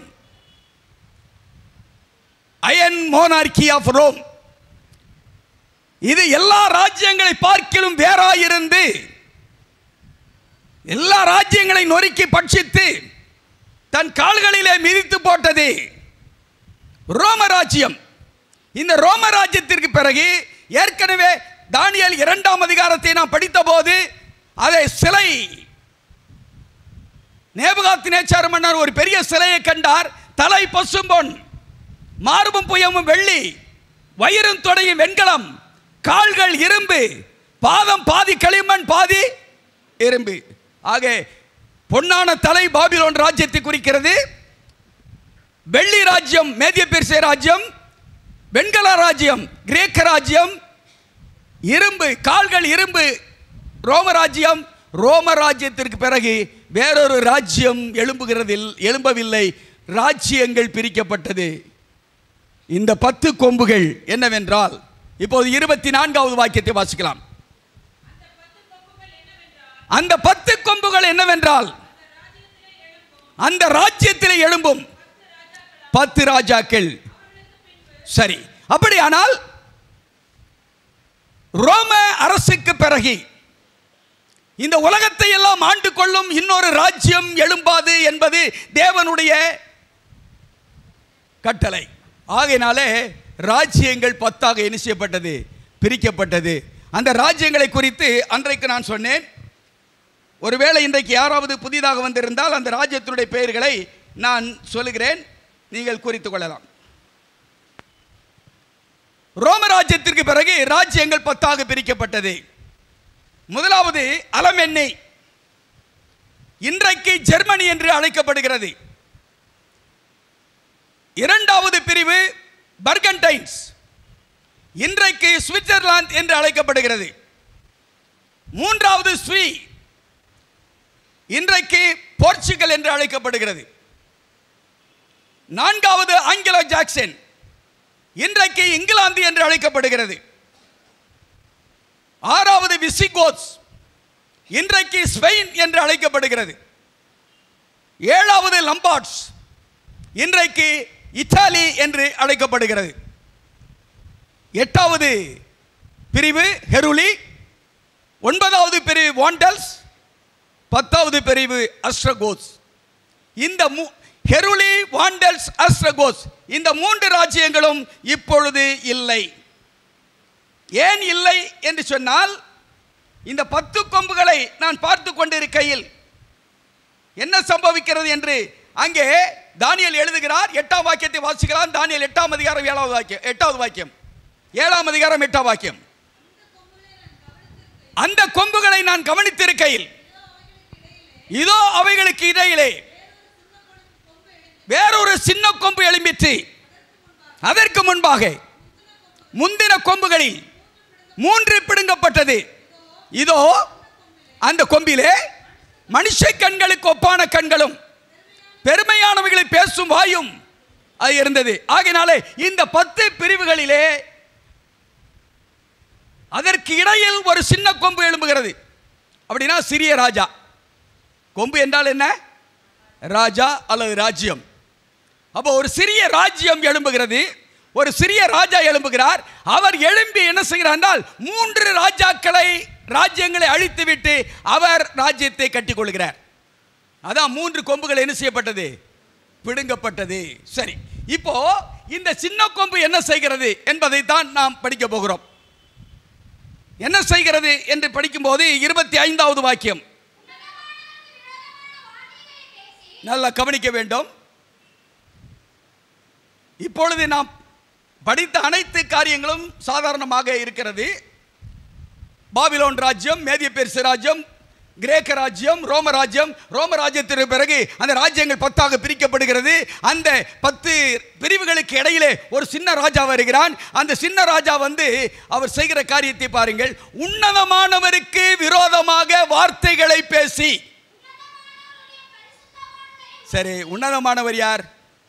அயன் மோனார்கி ஆஃப் ரோம் இது எல்லா ராஜ்யங்களை பார்க்கிலும் வேறாயிருந்து எல்லா ராஜ்யங்களை நொறுக்கி பட்சித்து தன் கால்களிலே மிதித்து போட்டது ரோம ராஜ்யம் இந்த ரோம ராஜ்யத்திற்கு பிறகு ஏற்கனவே தானியல் இரண்டாம் அதிகாரத்தை நாம் படித்தபோது அதை சிலை நேபுகாத் நேச்சார் மன்னர் ஒரு பெரிய சிலையை கண்டார் தலை பசும்பொன் மார்பும் புயமும் வெள்ளி வயிறும் தொடையும் வெண்கலம் கால்கள் இரும்பு பாதம் பாதி களிமண் பாதி இரும்பு ஆக பொன்னான தலை பாபிலோன் ராஜ்யத்தை குறிக்கிறது வெள்ளி ராஜ்யம் மேதிய பெர்சே ராஜ்யம் வெண்கல ராஜ்யம் கிரேக்க ராஜ்யம் இரும்பு கால்கள் இரும்பு ரோம ராஜ்யம் ரோம ராஜ்யத்திற்கு பிறகு வேறொரு ராஜ்யம் எழும்புகிறதில் எழும்பவில்லை ராஜ்யங்கள் பிரிக்கப்பட்டது இந்த பத்து கொம்புகள் என்னவென்றால் இப்போது இருபத்தி நான்காவது வாக்கியத்தை வாசிக்கலாம் அந்த பத்து கொம்புகள் என்னவென்றால் அந்த ராஜ்யத்தில் எழும்பும் பத்து ராஜாக்கள் சரி அப்படியானால் ரோம அரசுக்கு பிறகு இந்த உலகத்தை எல்லாம் ஆண்டு கொள்ளும் இன்னொரு ராஜ்யம் எழும்பாது என்பது தேவனுடைய கட்டளை ஆகையினாலே ராஜ்யங்கள் பத்தாக என்ன செய்யப்பட்டது பிரிக்கப்பட்டது அந்த ராஜ்யங்களை குறித்து அன்றைக்கு நான் சொன்னேன் ஒருவேளை இன்றைக்கு யாராவது புதிதாக வந்திருந்தால் அந்த ராஜ்யத்தினுடைய பெயர்களை நான் சொல்லுகிறேன் நீங்கள் குறித்துக் கொள்ளலாம் ரோம ராஜ்யத்திற்கு பிறகு ராஜ்யங்கள் பத்தாக பிரிக்கப்பட்டது முதலாவது அலமென்னி இன்றைக்கு ஜெர்மனி என்று அழைக்கப்படுகிறது இரண்டாவது பிரிவு பர்கன்டைன்ஸ் இன்றைக்கு சுவிட்சர்லாந்து என்று அழைக்கப்படுகிறது மூன்றாவது ஸ்வீ இன்றைக்கு போர்ச்சுகல் என்று அழைக்கப்படுகிறது நான்காவது ஆங்கிலோ ஜாக்சன் இன்றைக்கு இங்கிலாந்து என்று அழைக்கப்படுகிறது ஆறாவது விசிகோஸ் இன்றைக்கு ஸ்பெயின் என்று அழைக்கப்படுகிறது ஏழாவது லம்பார்ட்ஸ் இன்றைக்கு இத்தாலி என்று அழைக்கப்படுகிறது எட்டாவது பிரிவு ஹெருலி ஒன்பதாவது பிரிவு வாண்டல்ஸ் பத்தாவது பிரிவு அஸ்ட்ரகோஸ் இந்த மூ ஹெருலி வாண்டல்ஸ் அஸ்ட்ரகோஸ் இந்த மூன்று ராஜ்யங்களும் இப்பொழுது இல்லை ஏன் இல்லை என்று சொன்னால் இந்த பத்து கொம்புகளை நான் பார்த்து கொண்டிருக்கையில் என்ன சம்பவிக்கிறது என்று அங்கே தானியல் எழுதுகிறார் எட்டாம் வாக்கியத்தை வாசிக்கிறான் தானியல் எட்டாம் அதிகாரம் ஏழாவது வாக்கியம் எட்டாவது வாக்கியம் ஏழாம் அதிகாரம் எட்டாம் வாக்கியம் அந்த கொம்புகளை நான் கவனித்திருக்கையில் இதோ அவைகளுக்கு இடையிலே வேறொரு சின்ன கொம்பு எழும்பிற்று அதற்கு முன்பாக முந்தின கொம்புகளில் மூன்று பிடுங்கப்பட்டது இதோ அந்த கொம்பிலே மனுஷ கண்களுக்கு ஒப்பான கண்களும் பெருமையானவைகளை பேசும் வாயும் அது இருந்தது ஆகையினாலே இந்த பத்து பிரிவுகளிலே அதற்கு இடையில் ஒரு சின்ன கொம்பு எழும்புகிறது அப்படின்னா சிறிய ராஜா கொம்பு என்றால் என்ன ராஜா அல்லது ராஜ்யம் அப்போ ஒரு சிறிய ராஜ்யம் எழும்புகிறது ஒரு சிறிய ராஜா எழும்புகிறார் அவர் எழும்பி என்ன செய்கிறார் என்றால் மூன்று ராஜாக்களை ராஜ்யங்களை அழித்துவிட்டு அவர் ராஜ்யத்தை கட்டிக்கொள்கிறார் அதான் மூன்று கொம்புகள் என்ன செய்யப்பட்டது பிடுங்கப்பட்டது சரி இப்போ இந்த சின்ன கொம்பு என்ன செய்கிறது என்பதை தான் நாம் படிக்க போகிறோம் என்ன செய்கிறது என்று படிக்கும்போது இருபத்தி ஐந்தாவது வாக்கியம் நல்லா கவனிக்க வேண்டும் இப்பொழுது நாம் படித்த அனைத்து காரியங்களும் சாதாரணமாக இருக்கிறது பாபிலோன் ராஜ்யம் மேதிய பெர்சு ராஜ்யம் கிரேக்க ராஜ்யம் ரோம ராஜ்யம் ரோம ராஜ்யத்திற்கு பிறகு அந்த ராஜ்யங்கள் பத்தாக பிரிக்கப்படுகிறது அந்த பத்து பிரிவுகளுக்கு இடையிலே ஒரு சின்ன ராஜா வருகிறான் அந்த சின்ன ராஜா வந்து அவர் செய்கிற காரியத்தை பாருங்கள் உன்னதமானவருக்கு விரோதமாக வார்த்தைகளை பேசி சரி உன்னதமானவர் யார்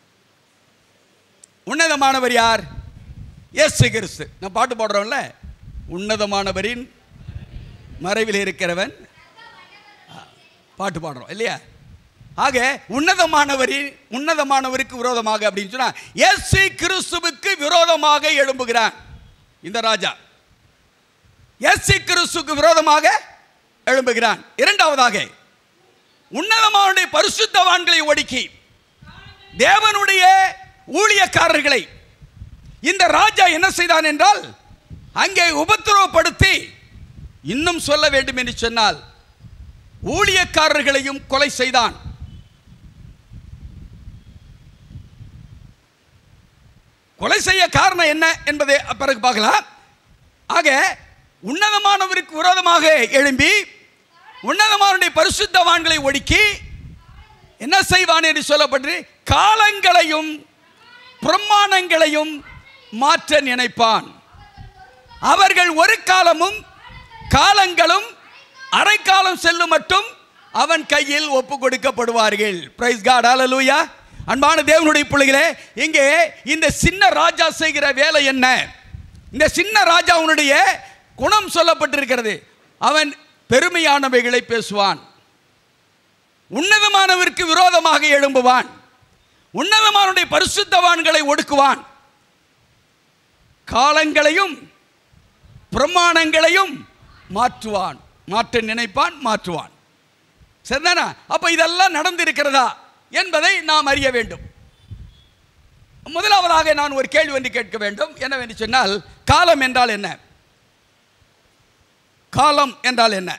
உன்னதமானவர் யார் எஸ் கிறிஸ்து நான் பாட்டு பாடுறோம்ல உன்னதமானவரின் மறைவில் இருக்கிறவன் பாட்டு பாடுறோம் இல்லையா ஆக உன்னதமானவரின் உன்னதமானவருக்கு விரோதமாக அப்படின்னு சொன்னா இயேசு கிறிஸ்துவுக்கு விரோதமாக எழும்புகிறான் இந்த ராஜா இயேசு கிறிஸ்துவுக்கு விரோதமாக எழும்புகிறான் இரண்டாவதாக உன்னதமானுடைய பரிசுத்தவான்களை ஒடுக்கி தேவனுடைய ஊழியக்காரர்களை இந்த ராஜா என்ன செய்தான் என்றால் அங்கே உபத்திரவப்படுத்தி இன்னும் சொல்ல வேண்டும் என்று சொன்னால் ஊழியக்காரர்களையும் கொலை செய்தான் கொலை செய்ய காரணம் என்ன என்பதை பிறகு பார்க்கலாம் ஆக உன்னதமானவருக்கு விரோதமாக எழும்பி உன்னதமானுடைய பரிசுத்தவான்களை ஒடுக்கி என்ன செய்வான் என்று சொல்லப்பட்டு காலங்களையும் பிரமாணங்களையும் மாற்ற நினைப்பான் அவர்கள் ஒரு காலமும் காலங்களும் அரைக்காலம் செல்லும் மட்டும் அவன் கையில் ஒப்பு கொடுக்கப்படுவார்கள் பிரைஸ் காட் ஹalleluya அன்பான தேவனுடைய பிள்ளைகளே இங்கே இந்த சின்ன ராஜா செய்கிற வேலை என்ன இந்த சின்ன ராஜாவுடைய குணம் சொல்லப்பட்டிருக்கிறது அவன் பெருமையானவைகளை பேசுவான் உன்னதமானவருக்கு விரோதமாக எழும்புவான் உன்னதமானுடைய பரிசுத்தவான்களை ஒடுக்குவான் காலங்களையும் பிரமாணங்களையும் மாற்றுவான் மாற்ற நினைப்பான் மாற்றுவான் சரிதானா அப்ப இதெல்லாம் நடந்திருக்கிறதா என்பதை நாம் அறிய வேண்டும் முதலாவதாக நான் ஒரு கேள்வி ஒன்று கேட்க வேண்டும் என்னவென்று சொன்னால் காலம் என்றால் என்ன காலம் என்றால் என்ன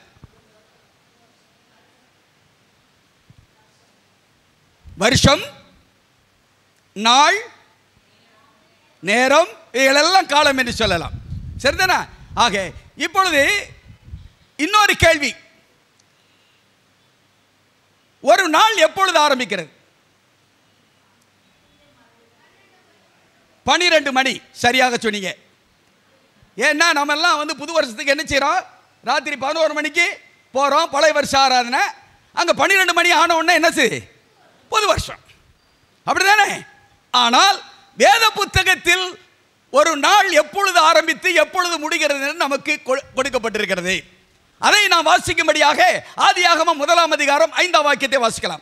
வருஷம் நாள் நேரம் இவைகளெல்லாம் காலம் என்று சொல்லலாம் சரிதானா ஆக இப்பொழுது இன்னொரு கேள்வி ஒரு நாள் எப்பொழுது ஆரம்பிக்கிறது பனிரெண்டு மணி சரியாக சொன்னீங்க ஏன்னா நம்ம எல்லாம் வந்து புது வருஷத்துக்கு என்ன செய்கிறோம் ராத்திரி பதினோரு மணிக்கு போகிறோம் பழைய வருஷ ஆராதனை அங்கே பன்னிரெண்டு மணி ஆன உடனே என்னது புது வருஷம் அப்படிதானே ஆனால் வேத புத்தகத்தில் ஒரு நாள் எப்பொழுது ஆரம்பித்து எப்பொழுது முடிகிறது என்று நமக்கு கொ- கொடுக்கப்பட்டிருக்கிறது அதை நாம் வாசிக்கும்படியாக ஆதியாகமம் முதலாம் அதிகாரம் ஐந்தாம் வாக்கியத்தை வாசிக்கலாம்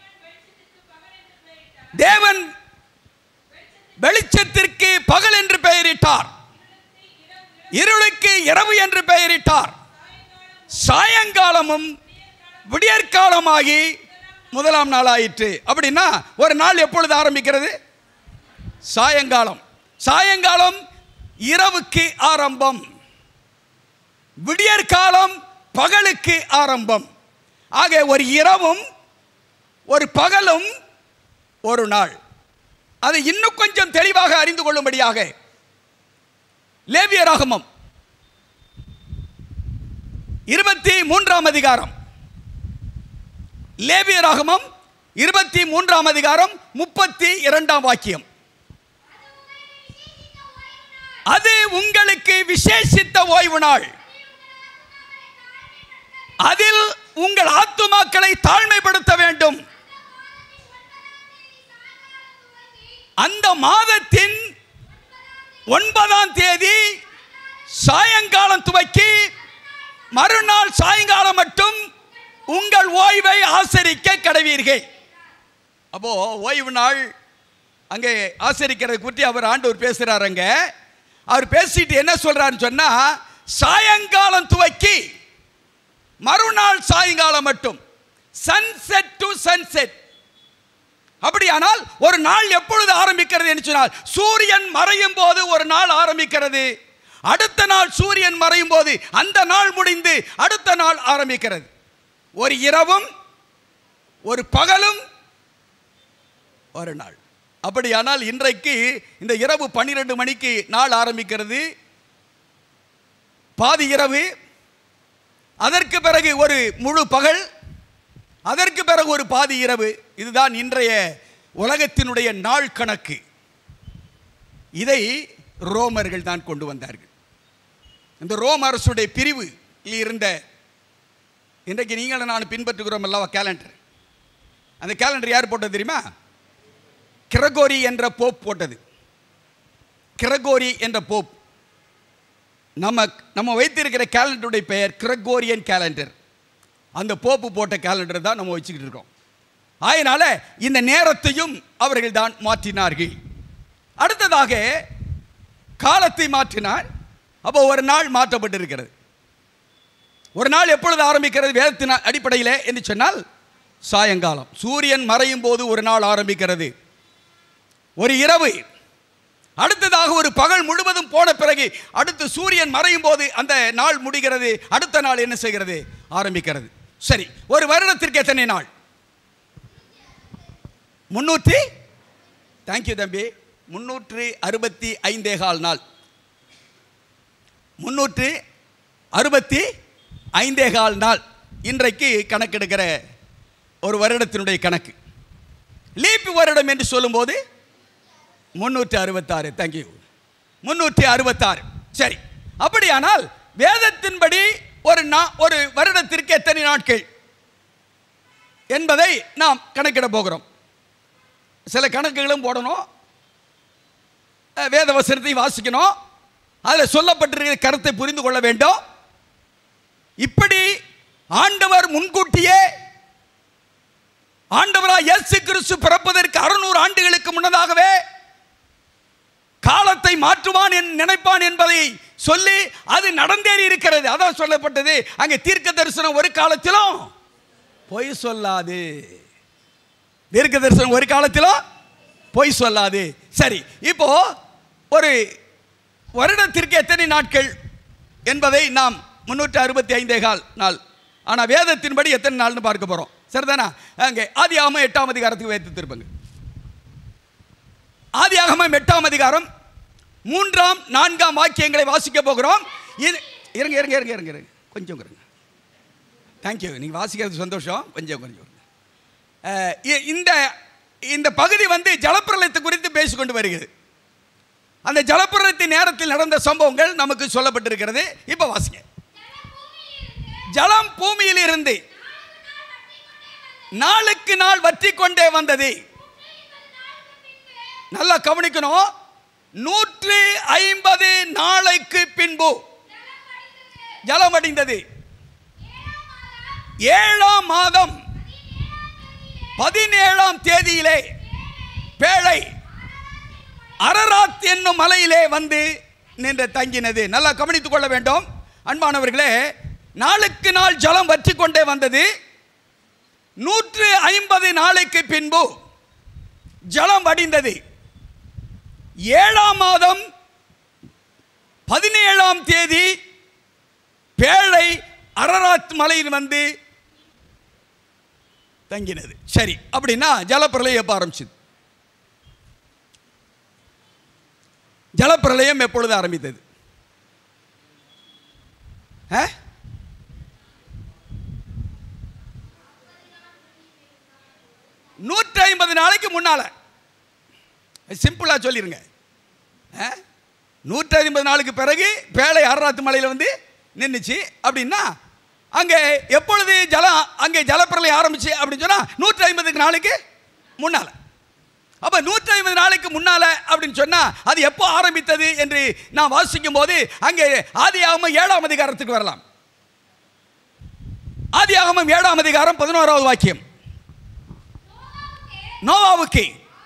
தேவன் வெளிச்சத்திற்கு பகல் என்று பெயரிட்டார் இருளுக்கு இரவு என்று பெயரிட்டார் சாயங்காலமும் விடியற்காலமாகி முதலாம் நாள் ஆயிற்று அப்படின்னா ஒரு நாள் எப்பொழுது ஆரம்பிக்கிறது சாயங்காலம் சாயங்காலம் இரவுக்கு ஆரம்பம் விடியற்காலம் பகலுக்கு ஆரம்பம் ஆக ஒரு இரவும் ஒரு பகலும் ஒரு நாள் அதை இன்னும் கொஞ்சம் தெளிவாக அறிந்து கொள்ளும்படியாக லேவியராகமம் இருபத்தி மூன்றாம் அதிகாரம் லேவியராகமம் இருபத்தி மூன்றாம் அதிகாரம் முப்பத்தி இரண்டாம் வாக்கியம் அது உங்களுக்கு விசேஷித்த ஓய்வு நாள் அதில் உங்கள் ஆத்துமாக்களை தாழ்மைப்படுத்த வேண்டும் அந்த மாதத்தின் ஒன்பதாம் தேதி சாயங்காலம் துவக்கி மறுநாள் சாயங்காலம் மட்டும் உங்கள் ஓய்வை ஆசரிக்க கடவீர்கள் அப்போ ஓய்வு நாள் அங்கே ஆசரிக்கிறதை குறித்து அவர் ஆண்டவர் பேசுறாருங்க அவர் பேசிட்டு என்ன சொல்றாருன்னு சொன்னா சாயங்காலம் துவக்கி மறுநாள் சாயங்காலம் மட்டும் சன்செட் டு சன்செட் அப்படியானால் ஒரு நாள் எப்பொழுது ஆரம்பிக்கிறது என்று சொன்னால் சூரியன் மறையும் போது ஒரு நாள் ஆரம்பிக்கிறது அடுத்த நாள் சூரியன் மறையும் போது அந்த நாள் முடிந்து அடுத்த நாள் ஆரம்பிக்கிறது ஒரு இரவும் ஒரு பகலும் ஒரு நாள் அப்படியானால் இன்றைக்கு இந்த இரவு பன்னிரெண்டு மணிக்கு நாள் ஆரம்பிக்கிறது பாதி இரவு அதற்கு பிறகு ஒரு முழு பகல் அதற்கு பிறகு ஒரு பாதி இரவு இதுதான் இன்றைய உலகத்தினுடைய நாள் கணக்கு இதை ரோமர்கள் தான் கொண்டு வந்தார்கள் இந்த ரோம அரசுடைய பிரிவு இருந்த இன்றைக்கு நீங்களும் நான் பின்பற்றுகிறோம் அல்லவா கேலண்டர் அந்த கேலண்டர் யார் போட்டது தெரியுமா கிரகோரி என்ற போப் போட்டது கிரகோரி என்ற போப் நம்ம நம்ம வைத்திருக்கிற கேலண்டருடைய பெயர் கிரகோரியன் கேலண்டர் அந்த போப்பு போட்ட கேலண்டர் தான் நம்ம வச்சுக்கிட்டு இருக்கோம் அதனால இந்த நேரத்தையும் அவர்கள் தான் மாற்றினார்கள் அடுத்ததாக காலத்தை மாற்றினார் அப்போ ஒரு நாள் மாற்றப்பட்டிருக்கிறது ஒரு நாள் எப்பொழுது ஆரம்பிக்கிறது வேதத்தின் அடிப்படையில் என்று சொன்னால் சாயங்காலம் சூரியன் மறையும் போது ஒரு நாள் ஆரம்பிக்கிறது ஒரு இரவு அடுத்ததாக ஒரு பகல் முழுவதும் போன பிறகு அடுத்து சூரியன் மறையும் போது அந்த நாள் முடிகிறது அடுத்த நாள் என்ன செய்கிறது ஆரம்பிக்கிறது சரி ஒரு வருடத்திற்கு எத்தனை நாள் முன்னூற்றி தேங்க்யூ தம்பி முன்னூற்று அறுபத்தி ஐந்தே கால் நாள் முன்னூற்று அறுபத்தி ஐந்தே கால் நாள் இன்றைக்கு கணக்கெடுக்கிற ஒரு வருடத்தினுடைய கணக்கு லீப் வருடம் என்று சொல்லும்போது முன்னூற்றி அறுபத்தாறு தேங்க்யூ முன்னூற்றி அறுபத்தாறு சரி அப்படியானால் வேதத்தின்படி ஒரு நா ஒரு வருடத்திற்கு எத்தனை நாட்கள் என்பதை நாம் கணக்கிட போகிறோம் சில கணக்குகளும் போடணும் அஹ், வேத வசனத்தை வாசிக்கணும் அதில் சொல்லப்பட்டிருக்கிற கருத்தை புரிந்து கொள்ள வேண்டும் இப்படி ஆண்டவர் முன்கூட்டியே ஆண்டவராய் இயேசு கிறிஸ்து பிறப்பதற்கு அறுநூறு ஆண்டுகளுக்கு முன்னதாகவே காலத்தை மாற்றுவான் என் நினைப்பான் என்பதை சொல்லி அது நடந்தேறி இருக்கிறது அதான் சொல்லப்பட்டது அங்கே தீர்க்க தரிசனம் ஒரு காலத்திலும் பொய் சொல்லாது தீர்க்க தரிசனம் ஒரு காலத்திலும் பொய் சொல்லாது சரி இப்போ ஒரு வருடத்திற்கு எத்தனை நாட்கள் என்பதை நாம் முன்னூற்றி அறுபத்தி ஐந்தே கால் நாள் ஆனால் வேதத்தின்படி எத்தனை நாள்னு பார்க்க போகிறோம் சரிதானா அங்கே ஆதி ஆகம எட்டாம் அதிகாரத்துக்கு வைத்து திருப்பங்க ஆதி ஆகமம் எட்டாம் அதிகாரம் மூன்றாம் நான்காம் வாக்கியங்களை வாசிக்க போகிறோம் இது இருங்க இருங்க இருங்க இருங்க இருங்க கொஞ்சம் இருங்க தேங்க்யூ நீங்கள் வாசிக்கிறது சந்தோஷம் கொஞ்சம் கொஞ்சம் இருங்க. அஹ், இ- இந்த இந்த பகுதி வந்து ஜலப்பிரளயத்தை குறித்து பேசிக்கொண்டு வருகிறது அந்த ஜலப்பிரளயத்தின் நேரத்தில் நடந்த சம்பவங்கள் நமக்கு சொல்லப்பட்டிருக்கிறது இப்போ வாசிங்க ஜலம் பூமியில் இருந்து நாளுக்கு நாள் வற்றி கொண்டே வந்தது நல்லா கவனிக்கணும் நூற்று ஐம்பது நாளைக்கு பின்பு ஜலம் அடிந்தது ஏழாம் மாதம் பதினேழாம் தேதியிலே பேழை அரராத் என்னும் மலையிலே வந்து நின்று தங்கினது நல்லா கவனித்துக் கொள்ள வேண்டும் அன்பானவர்களே நாளுக்கு நாள் ஜலம் வற்றி கொண்டே வந்தது நூற்று ஐம்பது நாளைக்கு பின்பு ஜலம் வடிந்தது ஏழாம் மாதம் பதினேழாம் தேதி பேழை அரராத் மலையில் வந்து தங்கினது சரி அப்படின்னா ஜலப்பிரளயம் எப்போ ஆரம்பிச்சது ஜலப்பிரளயம் எப்பொழுது ஆரம்பித்தது ஆ? நூற்றி ஐம்பது நாளைக்கு முன்னால சிம்பிளா சொல்லிருங்க ஆ? நூற்றி ஐம்பது நாளுக்கு பிறகு பேழை அரராத்து மலையில் வந்து நின்றுச்சு அப்படின்னா அங்கே எப்பொழுது ஜலம் அங்கே ஜலப்பிரளயம் ஆரம்பிச்சு அப்படின்னு சொன்னால் நூற்றி ஐம்பதுக்கு நாளைக்கு முன்னால் அப்போ நூற்றி ஐம்பது நாளைக்கு முன்னால் அப்படின்னு சொன்னால் அது எப்போ ஆரம்பித்தது என்று நான் வாசிக்கும் போது அங்கே ஆதியாகமம் ஏழாம் அதிகாரத்துக்கு வரலாம் ஆதியாகமம் ஏழாம் அதிகாரம் பதினோராவது வாக்கியம் நோவாவுக்கு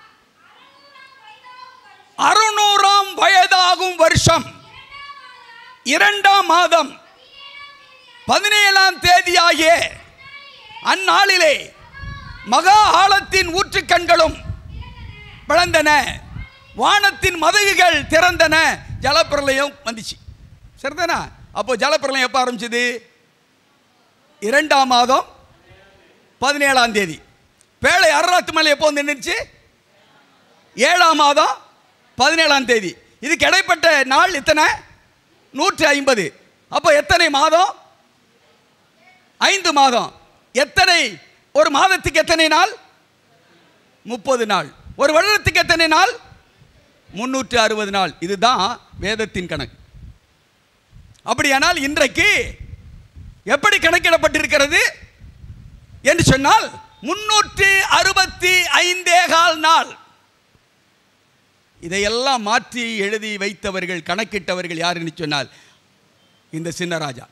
அறுநூறாம் வயதாகும் வருஷம் இரண்டாம் மாதம் பதினேழாம் தேதியாகிய அந்நாளிலே மகா ஆழத்தின் ஊற்றுக்கண்களும் பிளந்தன வானத்தின் மதகுகள் திறந்தன ஜலப்பிரளயம் வந்துச்சு சரிதானா அப்போ ஜலப்பிரளயம் எப்போ ஆரம்பிச்சது இரண்டாம் மாதம் பதினேழாம் தேதி பேழை அரராத்து மலை எப்போ வந்து நின்றுச்சு ஏழாம் மாதம் பதினேழாம் தேதி இதுக்கு இடைப்பட்ட நாள் எத்தனை நூற்றி ஐம்பது அப்போ எத்தனை மாதம் ஐந்து மாதம் எத்தனை ஒரு மாதத்துக்கு எத்தனை நாள் முப்பது நாள் ஒரு வருடத்துக்கு எத்தனை நாள் முன்னூற்று அறுபது நாள் இதுதான் வேதத்தின் கணக்கு அப்படியானால் இன்றைக்கு எப்படி கணக்கிடப்பட்டிருக்கிறது என்று சொன்னால் முன்னூற்றி அறுபத்தி ஐந்தே கால் நாள் இதையெல்லாம் மாற்றி எழுதி வைத்தவர்கள் கணக்கிட்டவர்கள் யார் என்று சொன்னால் இந்த சின்னராஜா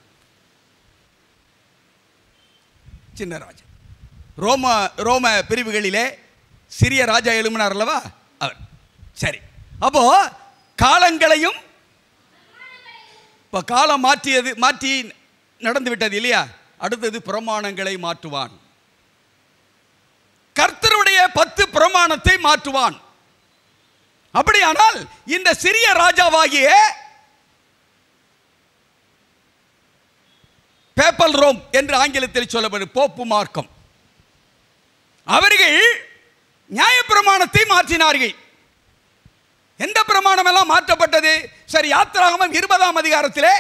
சின்னராஜா ரோம ரோம பிரிவுகளிலே சிறிய ராஜா எழுமினார் அல்லவா அவர் சரி அப்போ காலங்களையும் இப்போ காலம் மாற்றியது மாற்றி நடந்து விட்டது இல்லையா அடுத்தது பிரமாணங்களை மாற்றுவான் கர்த்தருடைய பத்து பிரமாணத்தை மாற்றுவான் அப்படியானால் இந்த சிறிய ராஜாவாகிய பேப்பல் ரோம் என்று ஆங்கிலத்தில் சொல்லப்படும் போப்பு மார்க்கம் அவர்கள் நியாயப்பிரமாணத்தை மாற்றினார்கள் எந்த பிரமாணம் எல்லாம் மாற்றப்பட்டது சரி யாத்திராகமம் இருபதாம் அதிகாரத்திலே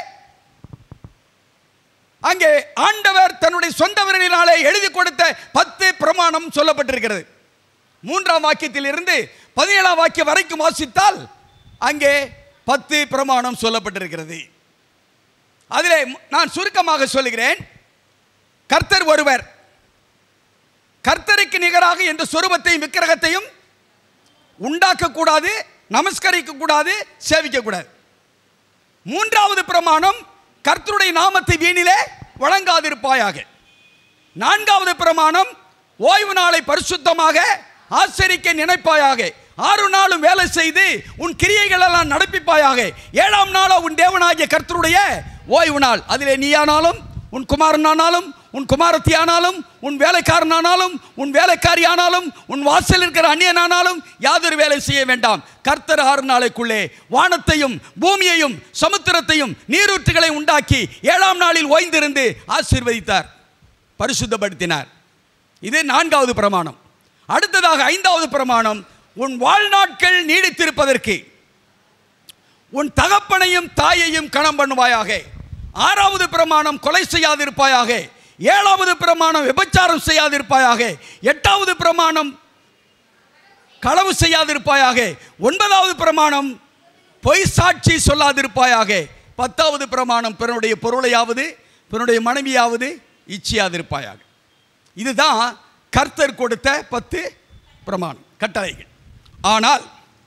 அங்கே ஆண்டவர் தன்னுடைய சொந்தவர்களினாலே எழுதி கொடுத்த பத்து பிரமாணம் சொல்லப்பட்டிருக்கிறது மூன்றாம் வாக்கியத்தில் இருந்து பதினேழாம் வாக்கியம் வரைக்கும் வாசித்தால் அங்கே பத்து பிரமாணம் சொல்லப்பட்டிருக்கிறது அதிலே நான் சுருக்கமாக சொல்லுகிறேன் கர்த்தர் ஒருவர் கர்த்தருக்கு நிகராக எந்த சொரூபத்தையும் விக்கிரகத்தையும் உண்டாக்கக்கூடாது நமஸ்கரிக்க கூடாது சேவிக்க கூடாது மூன்றாவது பிரமாணம் கர்த்தருடைய நாமத்தை வீணிலே வழங்காதிருப்பாயாக நான்காவது பிரமாணம் ஓய்வு நாளை பரிசுத்தமாக ஆச்சரிக்க நினைப்பாயாக ஆறு நாளும் வேலை செய்து உன் கிரியைகள் எல்லாம் நடப்பிப்பாயாக ஏழாம் நாளோ உன் தேவனாகிய கர்த்தருடைய ஓய்வு நாள் அதிலே நீயானாலும் உன் குமாரனானாலும் உன் குமாரத்தி ஆனாலும் உன் வேலைக்காரனானாலும் உன் வேலைக்காரி ஆனாலும் உன் வாசல் இருக்கிற அந்நியனானாலும் யாதொரு வேலை செய்ய வேண்டாம் கர்த்தர் ஆறு நாளைக்குள்ளே வானத்தையும் பூமியையும் சமுத்திரத்தையும் நீரூற்றுகளை உண்டாக்கி ஏழாம் நாளில் ஓய்ந்திருந்து ஆசீர்வதித்தார் பரிசுத்தப்படுத்தினார் இது நான்காவது பிரமாணம் அடுத்ததாக ஐந்தாவது பிரமாணம் உன் வாழ்நாட்கள் நீடித்திருப்பதற்கு உன் தகப்பனையும் தாயையும் கணம் பண்ணுவாயாக ஆறாவது பிரமாணம் கொலை செய்யாதிருப்பாயாக ஏழாவது பிரமாணம் விபச்சாரம் செய்யாதிருப்பாயாக எட்டாவது பிரமாணம் களவு செய்யாதிருப்பாயாக ஒன்பதாவது பிரமாணம் பொய் சாட்சி சொல்லாதிருப்பாயாக பத்தாவது பிரமாணம் பிறனுடைய பொருளையாவது பிறனுடைய மனைவியாவது இச்சியாதிருப்பாயாக இதுதான் கர்த்தர் கொடுத்த பத்து பிரமாணம் கட்டளைகள் ஆனால்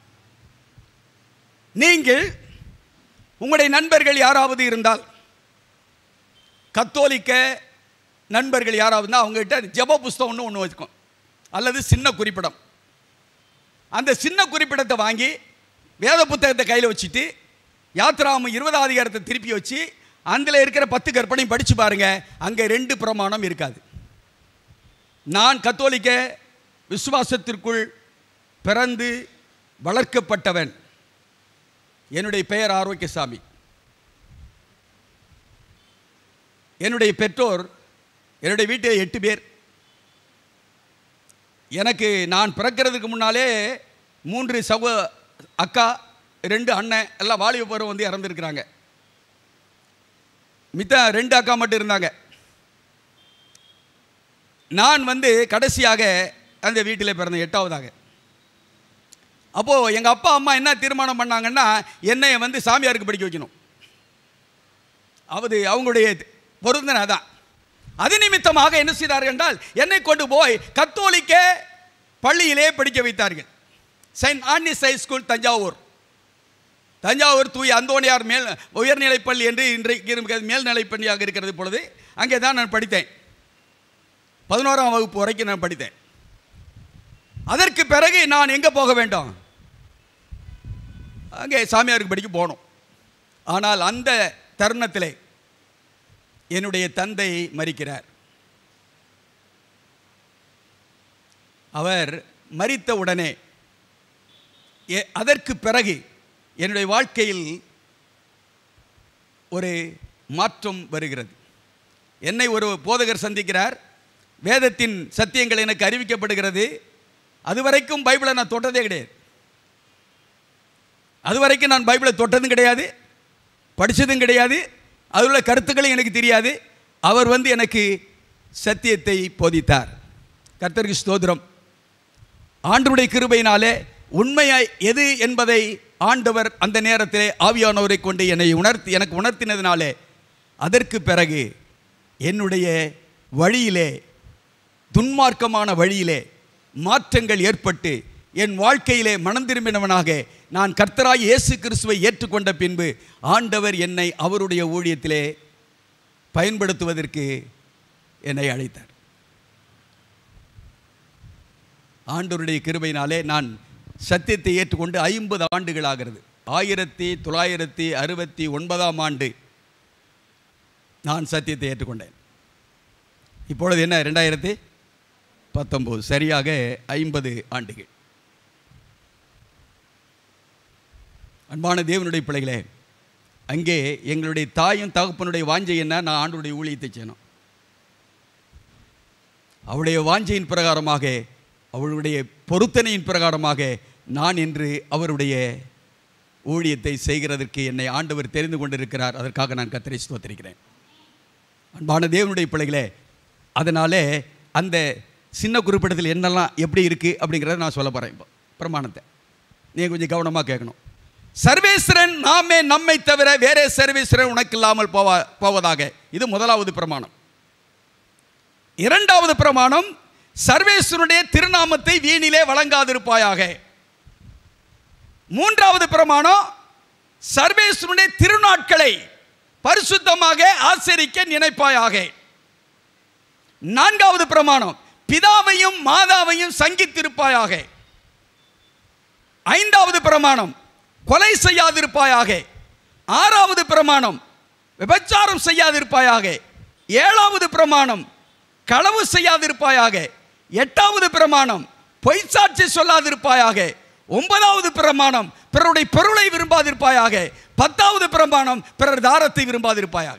நீங்கள் உங்களுடைய நண்பர்கள் யாராவது இருந்தால் கத்தோலிக்க நண்பர்கள் யாராவது இருந்தால் அவங்ககிட்ட ஜெப புஸ்தகம்னு ஒன்று வச்சுக்கும் அல்லது சின்ன குறிப்பிடம் அந்த சின்ன குறிப்பிடத்தை வாங்கி வேத புத்தகத்தை கையில் வச்சுட்டு யாத்ராம இருபதாம் அதிகாரத்தை திருப்பி வச்சு அதில் இருக்கிற பத்து கற்பனையும் படித்து பாருங்க அங்கே ரெண்டு பிரமாணம் இருக்காது நான் கத்தோலிக்க விசுவாசத்திற்குள் பிறந்து வளர்க்கப்பட்டவன் என்னுடைய பெயர் ஆரோக்கியசாமி என்னுடைய பெற்றோர் என்னுடைய வீட்டில் எட்டு பேர் எனக்கு நான் பிறக்கிறதுக்கு முன்னாலே மூன்று சகோ அக்கா ரெண்டு அண்ணன் எல்லாம் வாலிப பருவம் வந்து இறந்துருக்குறாங்க மித்த ரெண்டு அக்கா மட்டும் இருந்தாங்க நான் வந்து கடைசியாக அந்த வீட்டில் பிறந்தேன் எட்டாவதாக அப்போது எங்கள் அப்பா அம்மா என்ன தீர்மானம் பண்ணாங்கன்னா என்னை வந்து சாமியாருக்கு படிக்க வைக்கணும் அது அவங்களுடைய பொருந்தனை அதான் அது நிமித்தமாக என்ன செய்தார்கள் என்றால் என்னை கொண்டு போய் கத்தோலிக்க பள்ளியிலே படிக்க வைத்தார்கள் saint Anne's high school Thanjavur Thanjavur தூய அந்தோணியார் மேல் உயர்நிலைப் பள்ளி என்று இன்றைக்கு இருக்கிறது மேல்நிலைப் பள்ளியாக இருக்கிறது பொழுது அங்கே தான் நான் படித்தேன் பதினோராம் வகுப்பு வரைக்கும் நான் படித்தேன் அதற்கு பிறகு நான் எங்கே போக வேண்டும் அங்கே சாமியாருக்கு படிக்க போனோம் ஆனால் அந்த தருணத்திலே என்னுடைய தந்தை மறிக்கிறார் அவர் மறித்த உடனே எ- அதற்கு பிறகு என்னுடைய வாழ்க்கையில் ஒரு மாற்றம் வருகிறது என்னை ஒரு போதகர் சந்திக்கிறார் வேதத்தின் சத்தியங்கள் எனக்கு அறிவிக்கப்படுகிறது அதுவரைக்கும் பைபிளை நான் தொட்டதே கிடையாது அதுவரைக்கும் நான் பைபிளை தொட்டதும் கிடையாது படித்ததும் கிடையாது அதில் உள்ள கருத்துக்களும் எனக்கு தெரியாது அவர் வந்து எனக்கு சத்தியத்தை போதித்தார் கர்த்தருக்கு ஸ்தோத்திரம் ஆண்டவருடைய கிருபையினாலே உண்மையாய் எது என்பதை ஆண்டவர் அந்த நேரத்திலே ஆவியானவரை கொண்டு என்னை உணர்த்தி எனக்கு உணர்த்தினதினாலே அதற்கு பிறகு என்னுடைய வழியிலே துன்மார்க்கமான வழியிலே மாற்றங்கள் ஏற்பட்டு என் வாழ்க்கையிலே மனம் திரும்பினவனாக நான் கர்த்தராய் இயேசு கிறிஸ்துவை ஏற்றுக்கொண்ட பின்பு ஆண்டவர் என்னை அவருடைய ஊழியத்திலே பயன்படுத்துவதற்கு என்னை அழைத்தார் ஆண்டவருடைய கிருபையினாலே நான் சத்தியத்தை ஏற்றுக்கொண்டு ஐம்பது ஆண்டுகள் ஆகிறது ஆயிரத்தி தொள்ளாயிரத்தி அறுபத்தி ஒன்பதாம் ஆண்டு நான் சத்தியத்தை ஏற்றுக்கொண்டேன் இப்பொழுது என்ன ரெண்டாயிரத்தி பத்தொம்போது சரியாக ஐம்பது ஆண்டுகள் அன்பான தேவனுடைய பிள்ளைகளே அங்கே எங்களுடைய தாயும் தகப்பனுடைய வாஞ்சை என்ன நான் ஆண்டுடைய ஊழியத்தை செய்யணும் அவளுடைய வாஞ்சையின் பிரகாரமாக அவளுடைய பொருத்தனையின் பிரகாரமாக நான் இன்று அவருடைய ஊழியத்தை செய்கிறதற்கு என்னை ஆண்டவர் தெரிந்து கொண்டிருக்கிறார் அதற்காக நான் கத்தரை ஸ்தோத்திரிக்கிறேன் அன்பான தேவனுடைய பிள்ளைகளே அதனாலே அந்த சின்ன குறிப்பிடத்தில் என்னெல்லாம் எப்படி இருக்குது அப்படிங்கிறத நான் சொல்ல போகிறேன் இப்போ பிரமாணத்தை நீங்கள் கொஞ்சம் கவனமாக கேட்கணும் சர்வேஸ்வரன் நாமே நம்மை தவிர வேறே சர்வேஸ்வரன் உனக்கு இல்லாமல் போவா போவதாக இது முதலாவது பிரமாணம் இரண்டாவது பிரமாணம் சர்வேஸ்வரனுடைய திருநாமத்தை வீணிலே வழங்காதிருப்பாயாக மூன்றாவது பிரமாணம் சர்வேஸ்வரனுடைய திருநாட்களை பரிசுத்தமாக ஆசரிக்க நினைப்பாயாக நான்காவது பிரமாணம் பிதாவையும் மாதாவையும் சங்கித்திருப்பாயாக ஐந்தாவது பிரமாணம் கொலை செய்யாதிருப்பாயாக ஆறாவது பிரமாணம் விபச்சாரம் செய்யாதிருப்பாயாக ஏழாவது பிரமாணம் களவு செய்யாதிருப்பாயாக எட்டாவது பிரமாணம் பொய்ச்சாட்சி சொல்லாதிருப்பாயாக ஒன்பதாவது பிரமாணம் பிறருடைய பொருளை விரும்பாதிருப்பாயாக பத்தாவது பிரமாணம் பிறர் தாரத்தை விரும்பாதிருப்பாயாக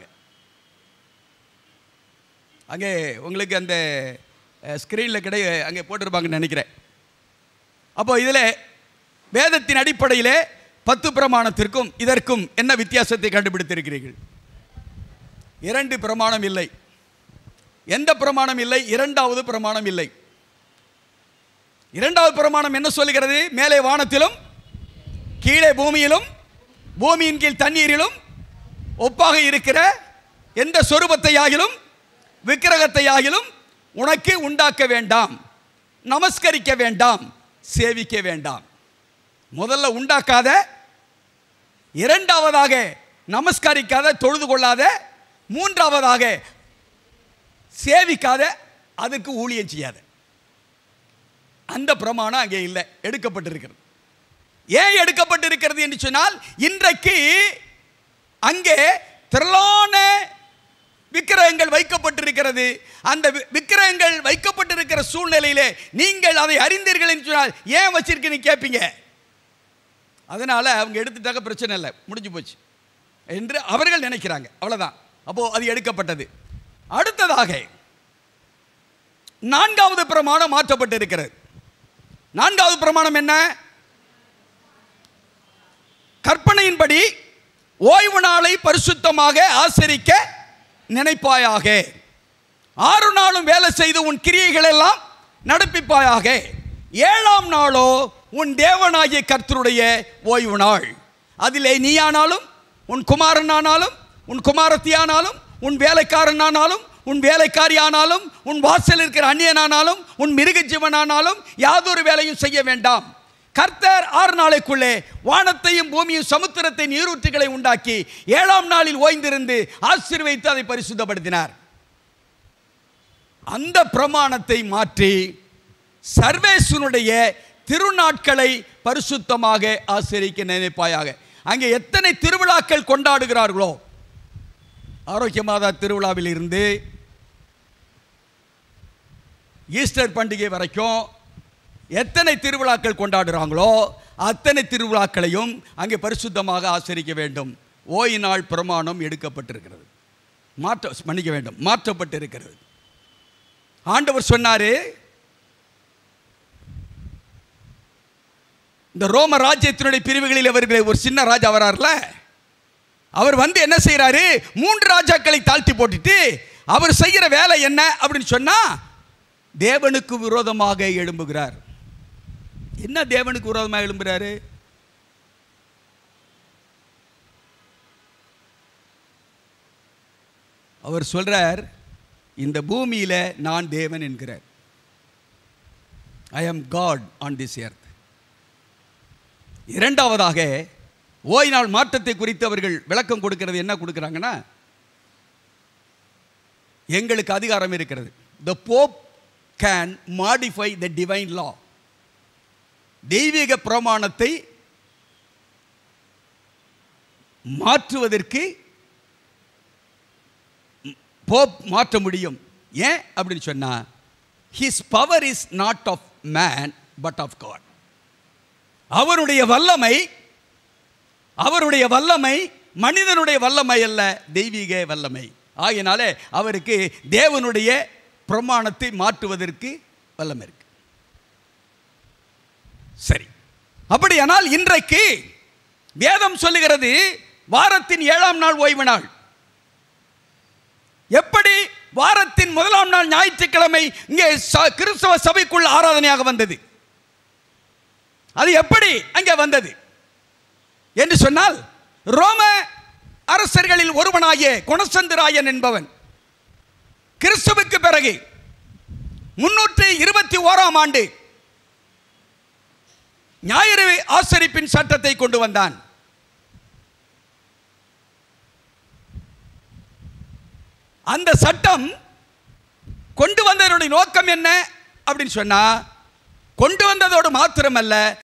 அங்கே உங்களுக்கு அந்த ஸ்க்ரீனில் கிடை அங்கே போட்டிருப்பாங்கன்னு நினைக்கிறேன் அப்போ இதில் வேதத்தின் அடிப்படையிலே பத்து பிரமாணத்திற்கும் இதற்கும் என்ன வித்தியாசத்தை கண்டுபிடித்திருக்கிறீர்கள் இரண்டு பிரமாணம் இல்லை எந்த பிரமாணம் இல்லை இரண்டாவது பிரமாணம் இல்லை இரண்டாவது பிரமாணம் என்ன சொல்லுகிறது மேலே வானத்திலும் கீழே பூமியிலும் பூமியின் கீழ் தண்ணீரிலும் ஒப்பாக இருக்கிற எந்த சொரூபத்தை ஆகிலும் விக்கிரகத்தை ஆகிலும் உனக்கு உண்டாக்க வேண்டாம் நமஸ்கரிக்க வேண்டாம் சேவிக்க வேண்டாம் முதல்ல உண்டாக்காத இரண்டாவதாக நமஸ்கரிக்காத தொழுது கொள்ளாத மூன்றாவதாக சேவிக்காத அதுக்கு ஊழியம் செய்யாத அந்த பிரமாணம் அங்கே இல்லை எடுக்கப்பட்டிருக்கிறது ஏன் எடுக்கப்பட்டிருக்கிறது என்று சொன்னால் இன்றைக்கு அங்கே திரளான விக்கிரகங்கள் வைக்கப்பட்டிருக்கிறது அந்த வி- விக்கிரகங்கள் வைக்கப்பட்டிருக்கிற சூழ்நிலையிலே நீங்கள் அதை அறிந்தீர்கள் என்று சொன்னால் ஏன் வச்சிருக்கீங்க கேட்பீங்க அதனால் அவங்க எடுத்துட்டாக்க பிரச்சனை இல்லை முடிஞ்சு போச்சு என்று அவர்கள் நினைக்கிறாங்க அவ்வளவுதான் அப்போ அது எடுக்கப்பட்டது அடுத்ததாக நான்காவது பிரமாணம் மாற்றப்பட்டிருக்கிறது நான்காவது பிரமாணம் என்ன கற்பனையின்படி ஓய்வு நாளை பரிசுத்தமாக ஆசரிக்க நினைப்பாயாக ஆறு நாளும் வேலை செய்து உன் கிரியைகள் எல்லாம் நடப்பிப்பாயாக ஏழாம் நாளோ உன் தேவனாகிய கர்த்தருடைய ஓய்வு நாள் அதிலே நீயானாலும் உன் குமாரனானாலும் உன் குமாரத்தியானாலும் உன் வேலைக்காரனானாலும் உன் வேலைக்காரியானாலும் உன் வாசல் இருக்கிற அந்நியனானாலும் உன் மிருக ஜீவனானாலும் யாதொரு வேலையும் செய்ய வேண்டாம் கர்த்தர் ஆறு நாளைக்குள்ளே வானத்தையும் பூமியும் சமுத்திரத்தை நீரூற்றுகளை உண்டாக்கி ஏழாம் நாளில் ஓய்ந்திருந்து ஆசீர்வைத்து அதை பரிசுத்தப்படுத்தினார் அந்த பிரமாணத்தை மாற்றி சர்வேசுனுடைய திருநாட்களை பரிசுத்தமாக ஆசரிக்க நினைப்பாயாக அங்கே எத்தனை திருவிழாக்கள் கொண்டாடுகிறார்களோ ஆரோக்கிய மாதா திருவிழாவில் இருந்து ஈஸ்டர் பண்டிகை வரைக்கும் எத்தனை திருவிழாக்கள் கொண்டாடுறாங்களோ அத்தனை திருவிழாக்களையும் அங்கே பரிசுத்தமாக ஆசரிக்க வேண்டும் ஓய் நாள் பிரமாணம் எடுக்கப்பட்டிருக்கிறது மாற்ற மன்னிக்க வேண்டும் மாற்றப்பட்டிருக்கிறது ஆண்டவர் சொன்னாரு இந்த ரோம ராஜ்யத்தினுடைய பிரிவுகளில் அவர்களை ஒரு சின்ன ராஜா வரார்ல அவர் வந்து என்ன செய்றாரு மூன்று ராஜாக்களை தாழ்த்தி போட்டுட்டு அவர் செய்கிற வேலை என்ன அப்படின்னு சொன்னா தேவனுக்கு விரோதமாக எழும்புகிறார் என்ன தேவனுக்கு விரோதமாக எழும்புறாரு அவர் சொல்றார் இந்த பூமியில நான் தேவன் என்கிறார் I am God on this earth இரண்டாவதாக ஓய் நாள் மாற்றத்தை குறித்து அவர்கள் விளக்கம் கொடுக்கிறது என்ன கொடுக்குறாங்கன்னா எங்களுக்கு அதிகாரம் இருக்கிறது the pope can modify the divine law தெய்வீக பிரமாணத்தை மாற்றுவதற்கு போப் மாற்ற முடியும் ஏன் அப்படின்னு சொன்னா his power is not of man but of God அவருடைய வல்லமை அவருடைய வல்லமை மனிதனுடைய வல்லமை அல்ல தெய்வீக வல்லமை ஆகையினாலே அவருக்கு தேவனுடைய பிரமாணத்தை மாற்றுவதற்கு வல்லமை இருக்கு சரி அப்படியானால் இன்றைக்கு வேதம் சொல்லுகிறது வாரத்தின் ஏழாம் நாள் ஓய்வு நாள் எப்படி வாரத்தின் முதலாம் நாள் ஞாயிற்றுக்கிழமை இங்கே ச- கிறிஸ்தவ சபைக்குள் ஆராதனையாக வந்தது அது எப்படி அங்கே வந்தது என்று சொன்னால் ரோம அரசர்களில் ஒருவனாகிய குணசந்திராயன் என்பவன் கிறிஸ்துவுக்கு பிறகு முன்னூற்றி இருபத்தி ஓராம் ஆண்டு ஞாயிறு ஆசரிப்பின் சட்டத்தை கொண்டு வந்தான் அந்த சட்டம் கொண்டு வந்ததனுடைய நோக்கம் என்ன அப்படின்னு சொன்னா கொண்டு வந்ததோடு மாத்திரமல்ல